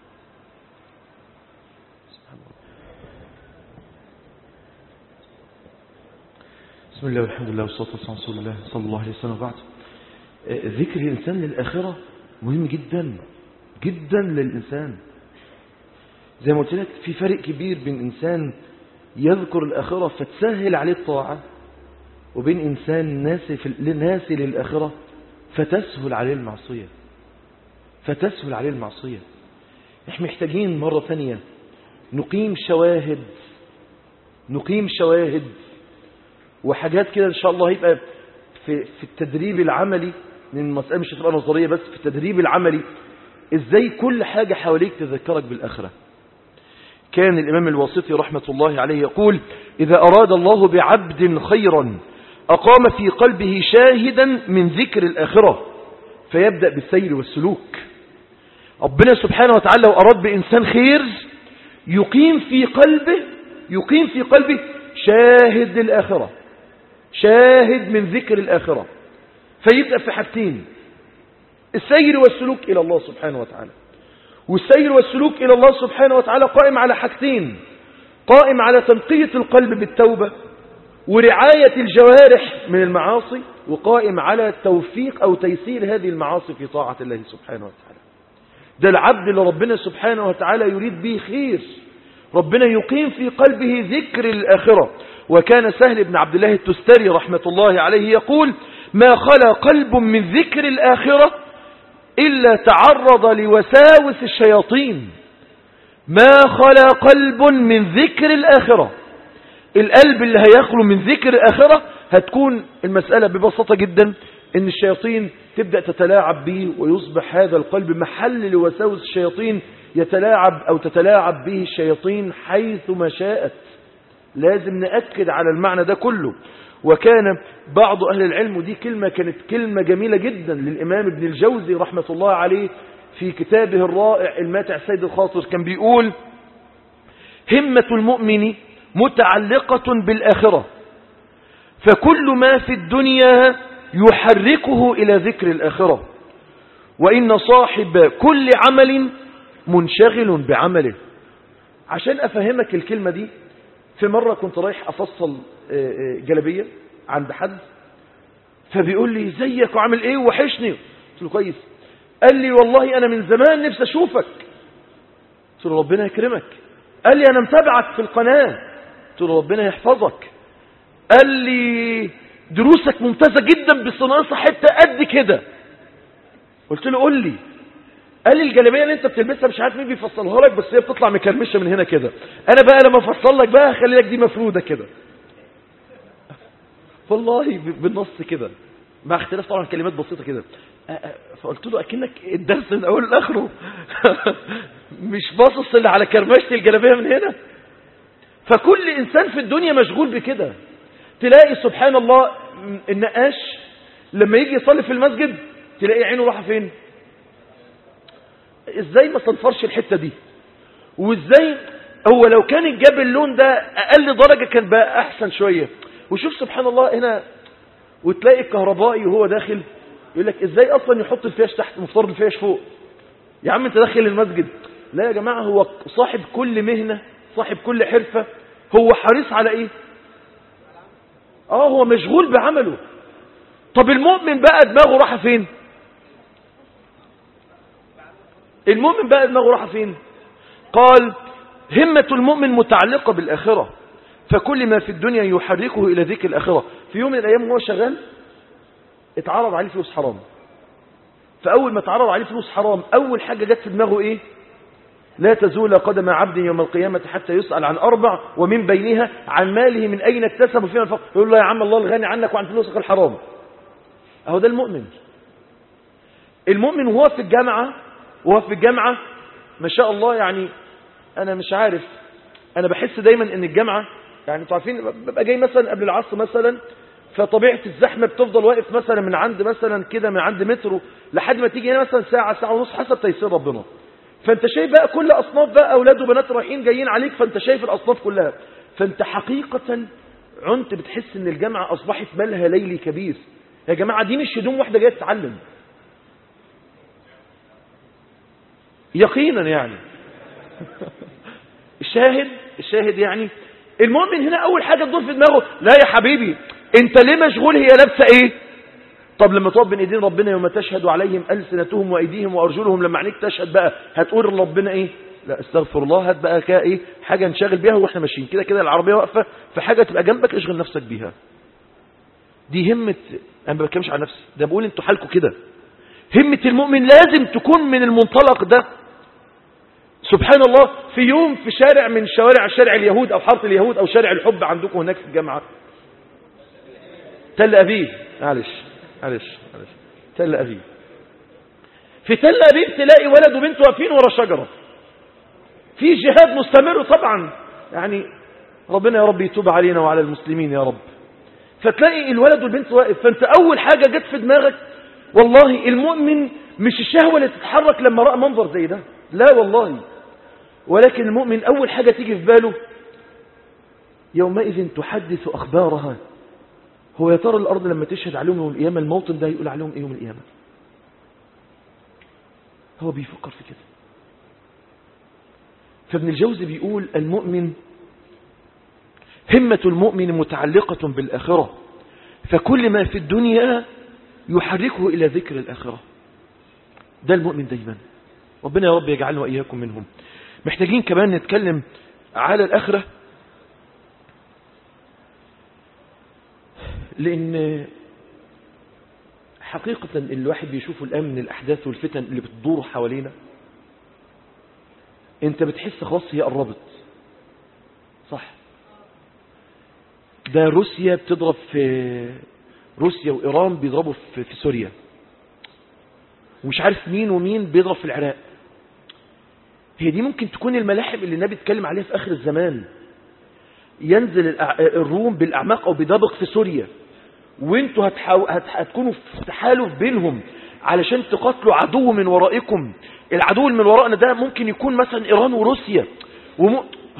Speaker 1: بسم الله والحمد لله والصلاة والسلام على رسول الله صلى الله عليه وسلم بعد ذكر الإنسان للآخرة مهم جدا جدا للإنسان زي ما قلت لك في فرق كبير بين إنسان يذكر الآخرة فتسهل عليه الطاعة وبين إنسان ناسي, في ناسي للآخرة فتسهل عليه المعصية فتسهل عليه المعصية احنا محتاجين مرة ثانية نقيم شواهد نقيم شواهد وحاجات كده ان شاء الله هيبقى في, في التدريب العملي لان المسألة مش هتبقى نظرية بس في التدريب العملي ازاي كل حاجة حواليك تذكرك بالآخرة كان الإمام الواسطي رحمة الله عليه يقول إذا أراد الله بعبد خيرا أقام في قلبه شاهدا من ذكر الآخرة فيبدأ بالسير والسلوك ربنا سبحانه وتعالى لو أراد بإنسان خير يقيم في قلبه يقيم في قلبه شاهد للآخرة شاهد من ذكر الآخرة فيبدأ في حاجتين السير والسلوك إلى الله سبحانه وتعالى والسير والسلوك إلى الله سبحانه وتعالى قائم على حاجتين قائم على تنقية القلب بالتوبة ورعاية الجوارح من المعاصي وقائم على توفيق أو تيسير هذه المعاصي في طاعة الله سبحانه وتعالى ده العبد اللي ربنا سبحانه وتعالى يريد به خير ربنا يقيم في قلبه ذكر الآخرة وكان سهل بن عبد الله التستري رحمة الله عليه يقول ما خلا قلب من ذكر الآخرة إلا تعرض لوساوس الشياطين ما خلا قلب من ذكر الآخرة القلب اللي هيخلو من ذكر الآخرة هتكون المسألة ببساطة جدا ان الشياطين تبدأ تتلاعب به ويصبح هذا القلب محل لوساوس الشياطين يتلاعب أو تتلاعب به الشياطين حيث ما شاءت لازم نأكد على المعنى ده كله وكان بعض أهل العلم ودي كلمة كانت كلمة جميلة جدا للإمام ابن الجوزي رحمة الله عليه في كتابه الرائع الماتع سيد الخاطر كان بيقول همة المؤمن متعلقة بالآخرة فكل ما في الدنيا يحركه إلى ذكر الآخرة وإن صاحب كل عمل منشغل بعمله عشان أفهمك الكلمة دي في مرة كنت رايح أفصل جلبية عند حد فبيقول لي زيك وعامل ايه وحشني قلت له كويس قال لي والله انا من زمان نفسي اشوفك قلت له ربنا يكرمك قال لي انا متابعك في القناة قلت له ربنا يحفظك قال لي دروسك ممتازة جدا بس ناقصة حتة قد كده قلت له قول لي قال لي الجلابيه اللي انت بتلبسها مش عارف مين بيفصلها لك بس هي بتطلع مكرمشه من هنا كده انا بقى لما افصل لك بقى خلي لك دي مفروده كده والله بالنص كده مع اختلاف طبعا كلمات بسيطه كده فقلت له اكنك الدرس من اوله لاخره مش باصص اللي على كرمشه الجلابيه من هنا فكل انسان في الدنيا مشغول بكده تلاقي سبحان الله النقاش لما يجي يصلي في المسجد تلاقي عينه رايحه فين ازاي ما صنفرش الحتة دي وازاي هو لو كان جاب اللون ده اقل درجة كان بقى احسن شوية وشوف سبحان الله هنا وتلاقي الكهربائي وهو داخل يقول لك ازاي اصلا يحط الفيش تحت مفترض الفيش فوق يا عم انت داخل المسجد لا يا جماعة هو صاحب كل مهنة صاحب كل حرفة هو حريص على ايه اه هو مشغول بعمله طب المؤمن بقى دماغه راح فين المؤمن بقى دماغه راح فين قال همة المؤمن متعلقة بالآخرة فكل ما في الدنيا يحركه إلى ذكر الآخرة في يوم من الأيام وهو شغال اتعرض عليه فلوس حرام فأول ما اتعرض عليه فلوس حرام أول حاجة جت في دماغه إيه لا تزول قدم عبد يوم القيامة حتى يسأل عن أربع ومن بينها عن ماله من أين اكتسب فيما انفق يقول له يا عم الله الغني عنك وعن فلوسك الحرام أهو ده المؤمن المؤمن وهو في الجامعة وهو في الجامعة ما شاء الله يعني أنا مش عارف أنا بحس دايما إن الجامعة يعني انتوا عارفين ببقى جاي مثلا قبل العصر مثلا فطبيعة الزحمة بتفضل واقف مثلا من عند مثلا كده من عند مترو لحد ما تيجي هنا مثلا ساعة ساعة ونص حسب تيسير ربنا فانت شايف بقى كل اصناف بقى اولاد وبنات رايحين جايين عليك فانت شايف الاصناف كلها فانت حقيقة عنت بتحس ان الجامعة اصبحت مالها ليلي كبير يا جماعة دي مش هدوم واحدة جاية تتعلم يقينا يعني الشاهد الشاهد يعني المؤمن هنا اول حاجة تدور في دماغه لا يا حبيبي انت ليه مشغول هي لابسه ايه طب لما تقف بين ايدين ربنا يوم تشهد عليهم السنتهم وايديهم وارجلهم لما عينيك تشهد بقى هتقول لربنا ايه لا استغفر الله هات بقى كده ايه حاجه نشغل بيها واحنا ماشيين كده كده العربيه واقفه فحاجه تبقى جنبك اشغل نفسك بيها دي همه انا ما بتكلمش عن نفسي ده بقول انتوا حالكم كده همه المؤمن لازم تكون من المنطلق ده سبحان الله في يوم في شارع من شوارع شارع اليهود او حاره اليهود او شارع الحب عندكم هناك في الجامعه تل أبيب معلش معلش معلش تل أبيب في تل أبيب تلاقي ولد وبنت واقفين ورا شجرة في جهاد مستمر طبعا يعني ربنا يا رب يتوب علينا وعلى المسلمين يا رب فتلاقي الولد والبنت واقف فانت اول حاجة جت في دماغك والله المؤمن مش الشهوة اللي تتحرك لما رأى منظر زي ده لا والله ولكن المؤمن اول حاجة تيجي في باله يومئذ تحدث اخبارها هو يا ترى الأرض لما تشهد عليهم يوم القيامة الموطن ده يقول عليهم إيه يوم القيامة هو بيفكر في كده فابن الجوزي بيقول المؤمن همة المؤمن متعلقة بالآخرة فكل ما في الدنيا يحركه إلى ذكر الآخرة ده المؤمن دايما ربنا يا رب يجعلنا وإياكم منهم محتاجين كمان نتكلم على الآخرة لأن حقيقة الواحد بيشوفه الآن من الأحداث والفتن اللي بتدور حوالينا أنت بتحس خلاص هي قربت صح ده روسيا بتضرب في روسيا وإيران بيضربوا في, في سوريا ومش عارف مين ومين بيضرب في العراق هي دي ممكن تكون الملاحم اللي النبي اتكلم عليها في آخر الزمان ينزل الروم بالأعماق أو بدبق في سوريا وانتوا هتحاو... هت... هتكونوا في تحالف بينهم علشان تقاتلوا عدو من ورائكم العدو اللي من ورائنا ده ممكن يكون مثلا ايران وروسيا وم...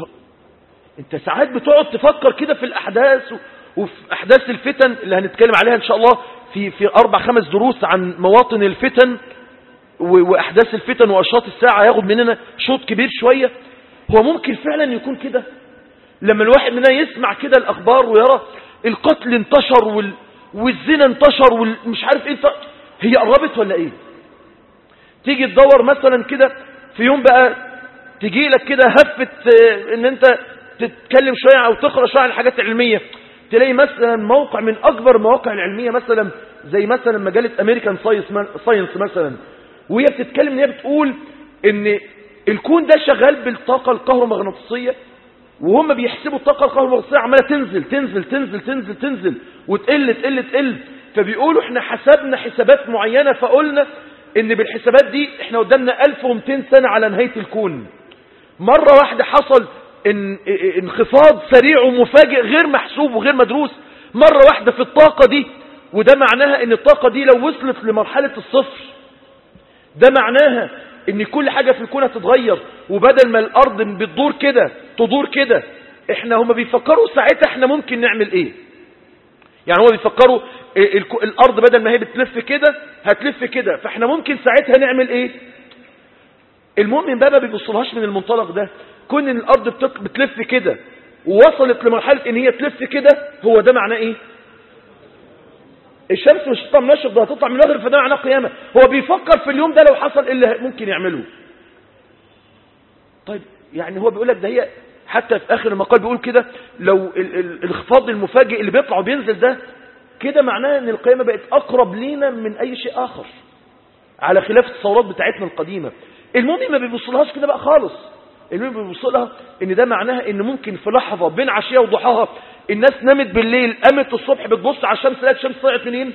Speaker 1: انت ساعات بتقعد تفكر كده في الاحداث و... وفي احداث الفتن اللي هنتكلم عليها ان شاء الله في في اربع خمس دروس عن مواطن الفتن و... واحداث الفتن واشراط الساعه هياخد مننا شوط كبير شويه هو ممكن فعلا يكون كده لما الواحد مننا يسمع كده الاخبار ويرى القتل انتشر وال... والزنا انتشر ومش عارف ايه هي قربت ولا ايه تيجي تدور مثلا كده في يوم بقى تجي لك كده هفة ان انت تتكلم شوية او تقرأ شوية عن الحاجات العلمية تلاقي مثلا موقع من اكبر المواقع العلمية مثلا زي مثلا مجلة امريكان ساينس مثلا وهي بتتكلم ان هي بتقول ان الكون ده شغال بالطاقة الكهرومغناطيسية وهم بيحسبوا الطاقة الكهرومغناطيسية عمالة تنزل تنزل تنزل تنزل تنزل وتقل تقل تقل فبيقولوا احنا حسبنا حسابات معينة فقلنا ان بالحسابات دي احنا قدامنا 1200 سنة على نهاية الكون مرة واحدة حصل ان انخفاض سريع ومفاجئ غير محسوب وغير مدروس مرة واحدة في الطاقة دي وده معناها ان الطاقة دي لو وصلت لمرحلة الصفر ده معناها ان كل حاجة في الكون هتتغير وبدل ما الارض بتدور كده تدور كده احنا هما بيفكروا ساعتها احنا ممكن نعمل ايه يعني هما بيفكروا الارض بدل ما هي بتلف كده هتلف كده فاحنا ممكن ساعتها نعمل ايه المؤمن بقى ما بيبصلهاش من المنطلق ده كون ان الارض بتلف كده ووصلت لمرحلة ان هي تلف كده هو ده معناه ايه الشمس مش هتطلع من المشرق ده هتطلع من المغرب فده معناه قيامة هو بيفكر في اليوم ده لو حصل ايه اللي ممكن يعمله طيب يعني هو بيقول لك ده هي حتى في اخر المقال بيقول كده لو الانخفاض المفاجئ اللي بيطلع وبينزل ده كده معناه ان القيامة بقت اقرب لينا من اي شيء اخر على خلاف الثورات بتاعتنا القديمة المؤمن ما بيبصلهاش كده بقى خالص المؤمن بيبص لها ان ده معناها ان ممكن في لحظة بين عشية وضحاها الناس نامت بالليل قامت الصبح بتبص على الشمس لقت الشمس طلعت منين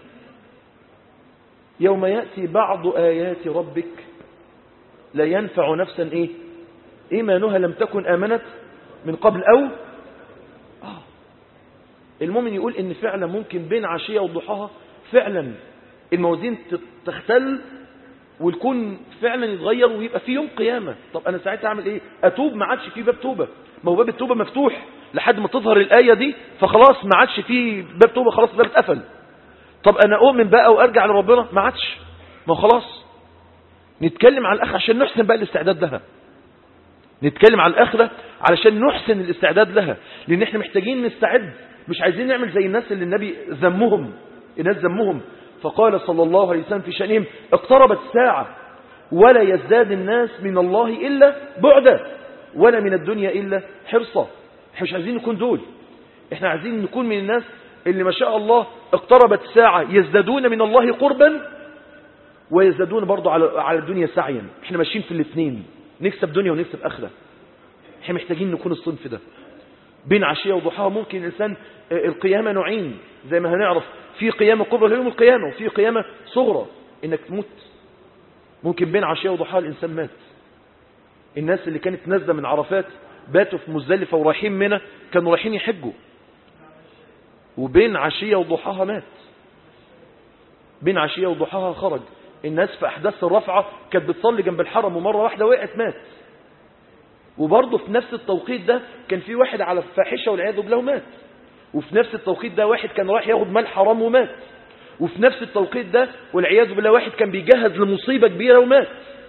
Speaker 1: يوم يأتي بعض آيات ربك لا ينفع نفسا ايه ايمانها لم تكن امنت من قبل او آه. المؤمن يقول ان فعلا ممكن بين عشية وضحاها فعلا الموازين تختل والكون فعلا يتغير ويبقى في يوم قيامة طب انا ساعتها اعمل ايه اتوب ما عادش في باب توبة ما هو باب التوبة مفتوح لحد ما تظهر الآية دي فخلاص ما عادش في باب توبة خلاص الباب اتقفل طب انا اؤمن بقى وارجع لربنا ما عادش ما خلاص نتكلم على الاخره عشان نحسن بقى الاستعداد لها نتكلم على الاخره علشان نحسن الاستعداد لها لان احنا محتاجين نستعد مش عايزين نعمل زي الناس اللي النبي ذمهم الناس ذمهم فقال صلى الله عليه وسلم في شأنهم اقتربت الساعة ولا يزداد الناس من الله إلا بعدا ولا من الدنيا إلا حرصا احنا مش عايزين نكون دول احنا عايزين نكون من الناس اللي ما شاء الله اقتربت الساعة يزدادون من الله قربا ويزدادون برضو على على الدنيا سعيا احنا ماشيين في الاثنين نكسب دنيا ونكسب اخره احنا محتاجين نكون الصنف ده بين عشية وضحاها ممكن الإنسان القيامة نوعين زي ما هنعرف في قيامة كبرى يوم القيامة وفي قيامة صغرى انك تموت ممكن بين عشية وضحاها الإنسان مات الناس اللي كانت نازلة من عرفات باتوا في مزدلفة ورايحين منى كانوا رايحين يحجوا وبين عشية وضحاها مات بين عشية وضحاها خرج الناس في أحداث الرفعة كانت بتصلي جنب الحرم ومرة واحدة وقعت مات وبرضه في نفس التوقيت ده كان في واحد على الفاحشة والعياذ بالله ومات وفي نفس التوقيت ده واحد كان رايح ياخد مال حرام ومات وفي نفس التوقيت ده والعياذ بالله واحد كان بيجهز لمصيبة كبيرة ومات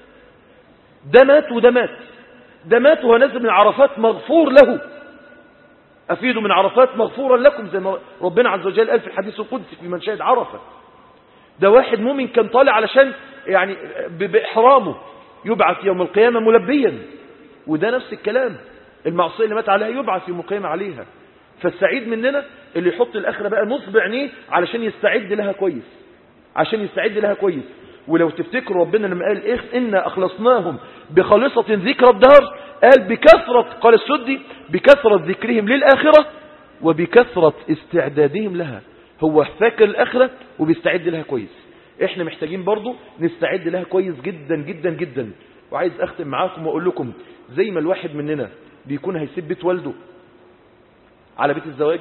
Speaker 1: ده مات وده مات ده مات وهو نازل من عرفات مغفور له أفيدوا من عرفات مغفورا لكم زي ما ربنا عز وجل قال في الحديث القدسي في من شهد عرفة ده واحد مؤمن كان طالع علشان يعني بإحرامه يبعث يوم القيامة ملبيا وده نفس الكلام المعصية اللي مات عليها يبعث يوم القيامة عليها فالسعيد مننا اللي يحط الآخرة بقى نصب عينيه علشان يستعد لها كويس عشان يستعد لها كويس ولو تفتكروا ربنا لما قال إيه إنا أخلصناهم بخالصة ذكر الدهر قال بكثرة قال السدي بكثرة ذكرهم للآخرة وبكثرة استعدادهم لها هو فاكر الآخرة وبيستعد لها كويس احنا محتاجين برضو نستعد لها كويس جدا جدا جدا وعايز اختم معاكم واقول لكم زي ما الواحد مننا بيكون هيسيب بيت والده على بيت الزواج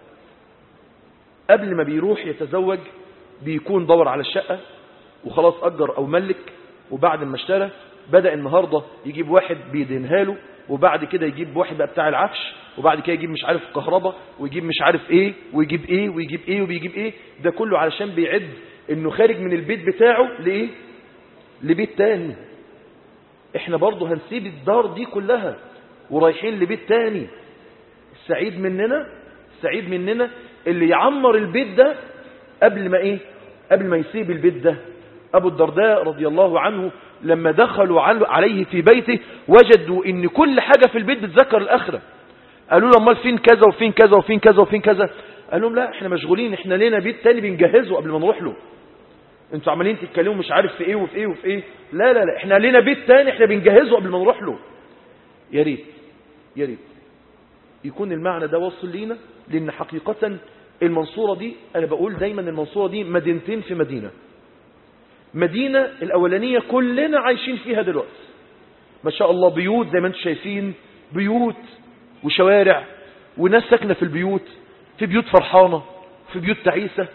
Speaker 1: قبل ما بيروح يتزوج بيكون دور على الشقة وخلاص أجر أو ملك وبعد ما اشترى بدأ النهاردة يجيب واحد بيدهنها له وبعد كده يجيب واحد بقى بتاع العفش وبعد كده يجيب مش عارف كهرباء ويجيب مش عارف ايه ويجيب ايه ويجيب ايه وبيجيب ايه ده كله علشان بيعد انه خارج من البيت بتاعه لايه لبيت تاني احنا برضه هنسيب الدار دي كلها ورايحين لبيت تاني السعيد مننا السعيد مننا اللي يعمر البيت ده قبل ما ايه قبل ما يسيب البيت ده ابو الدرداء رضي الله عنه لما دخلوا عليه في بيته وجدوا ان كل حاجة في البيت بتذكر الاخرة قالوا له امال فين كذا وفين كذا وفين كذا وفين كذا قال لهم لا احنا مشغولين احنا لينا بيت تاني بنجهزه قبل ما نروح له انتوا عمالين تتكلموا مش عارف في ايه وفي ايه وفي ايه لا لا لا احنا لينا بيت تاني احنا بنجهزه قبل ما نروح له يا ريت يا ريت يكون المعنى ده واصل لينا لان حقيقة المنصورة دي انا بقول دايما المنصورة دي مدينتين في مدينة مدينة الاولانية كلنا عايشين فيها دلوقتي ما شاء الله بيوت زي ما انتم شايفين بيوت وشوارع وناس ساكنة في البيوت في بيوت فرحانة في بيوت تعيسة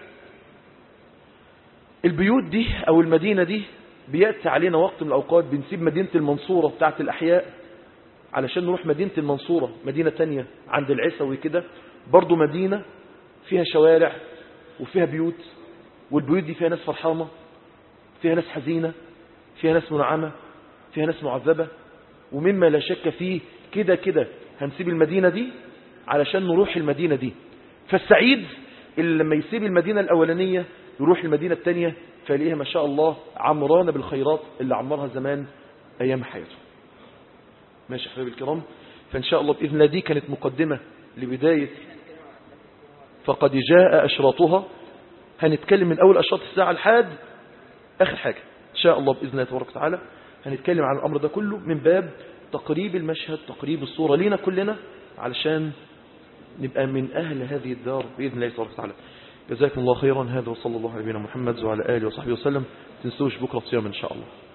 Speaker 1: البيوت دي او المدينة دي بيأتي علينا وقت من الاوقات بنسيب مدينة المنصورة بتاعت الاحياء علشان نروح مدينة المنصورة مدينة تانية عند العسوي كده برضو مدينة فيها شوارع وفيها بيوت والبيوت دي فيها ناس فرحانة فيها ناس حزينة فيها ناس منعمة فيها ناس معذبة ومما لا شك فيه كده كده هنسيب المدينة دي علشان نروح المدينة دي فالسعيد اللي لما يسيب المدينة الأولانية يروح المدينة الثانية فيلاقيها ما شاء الله عمرانة بالخيرات اللي عمرها زمان أيام حياته ماشي يا حبايبي الكرام فإن شاء الله بإذن الله دي كانت مقدمة لبداية فقد جاء أشراطها هنتكلم من أول أشراط الساعة لحد آخر حاجة إن شاء الله بإذن الله تبارك وتعالى هنتكلم عن الأمر ده كله من باب تقريب المشهد تقريب الصورة لينا كلنا علشان نبقى من أهل هذه الدار بإذن الله سبحانه وتعالى جزاكم الله خيرا هذا وصلى الله على نبينا محمد وعلى آله وصحبه وسلم تنسوش بكرة صيام إن شاء الله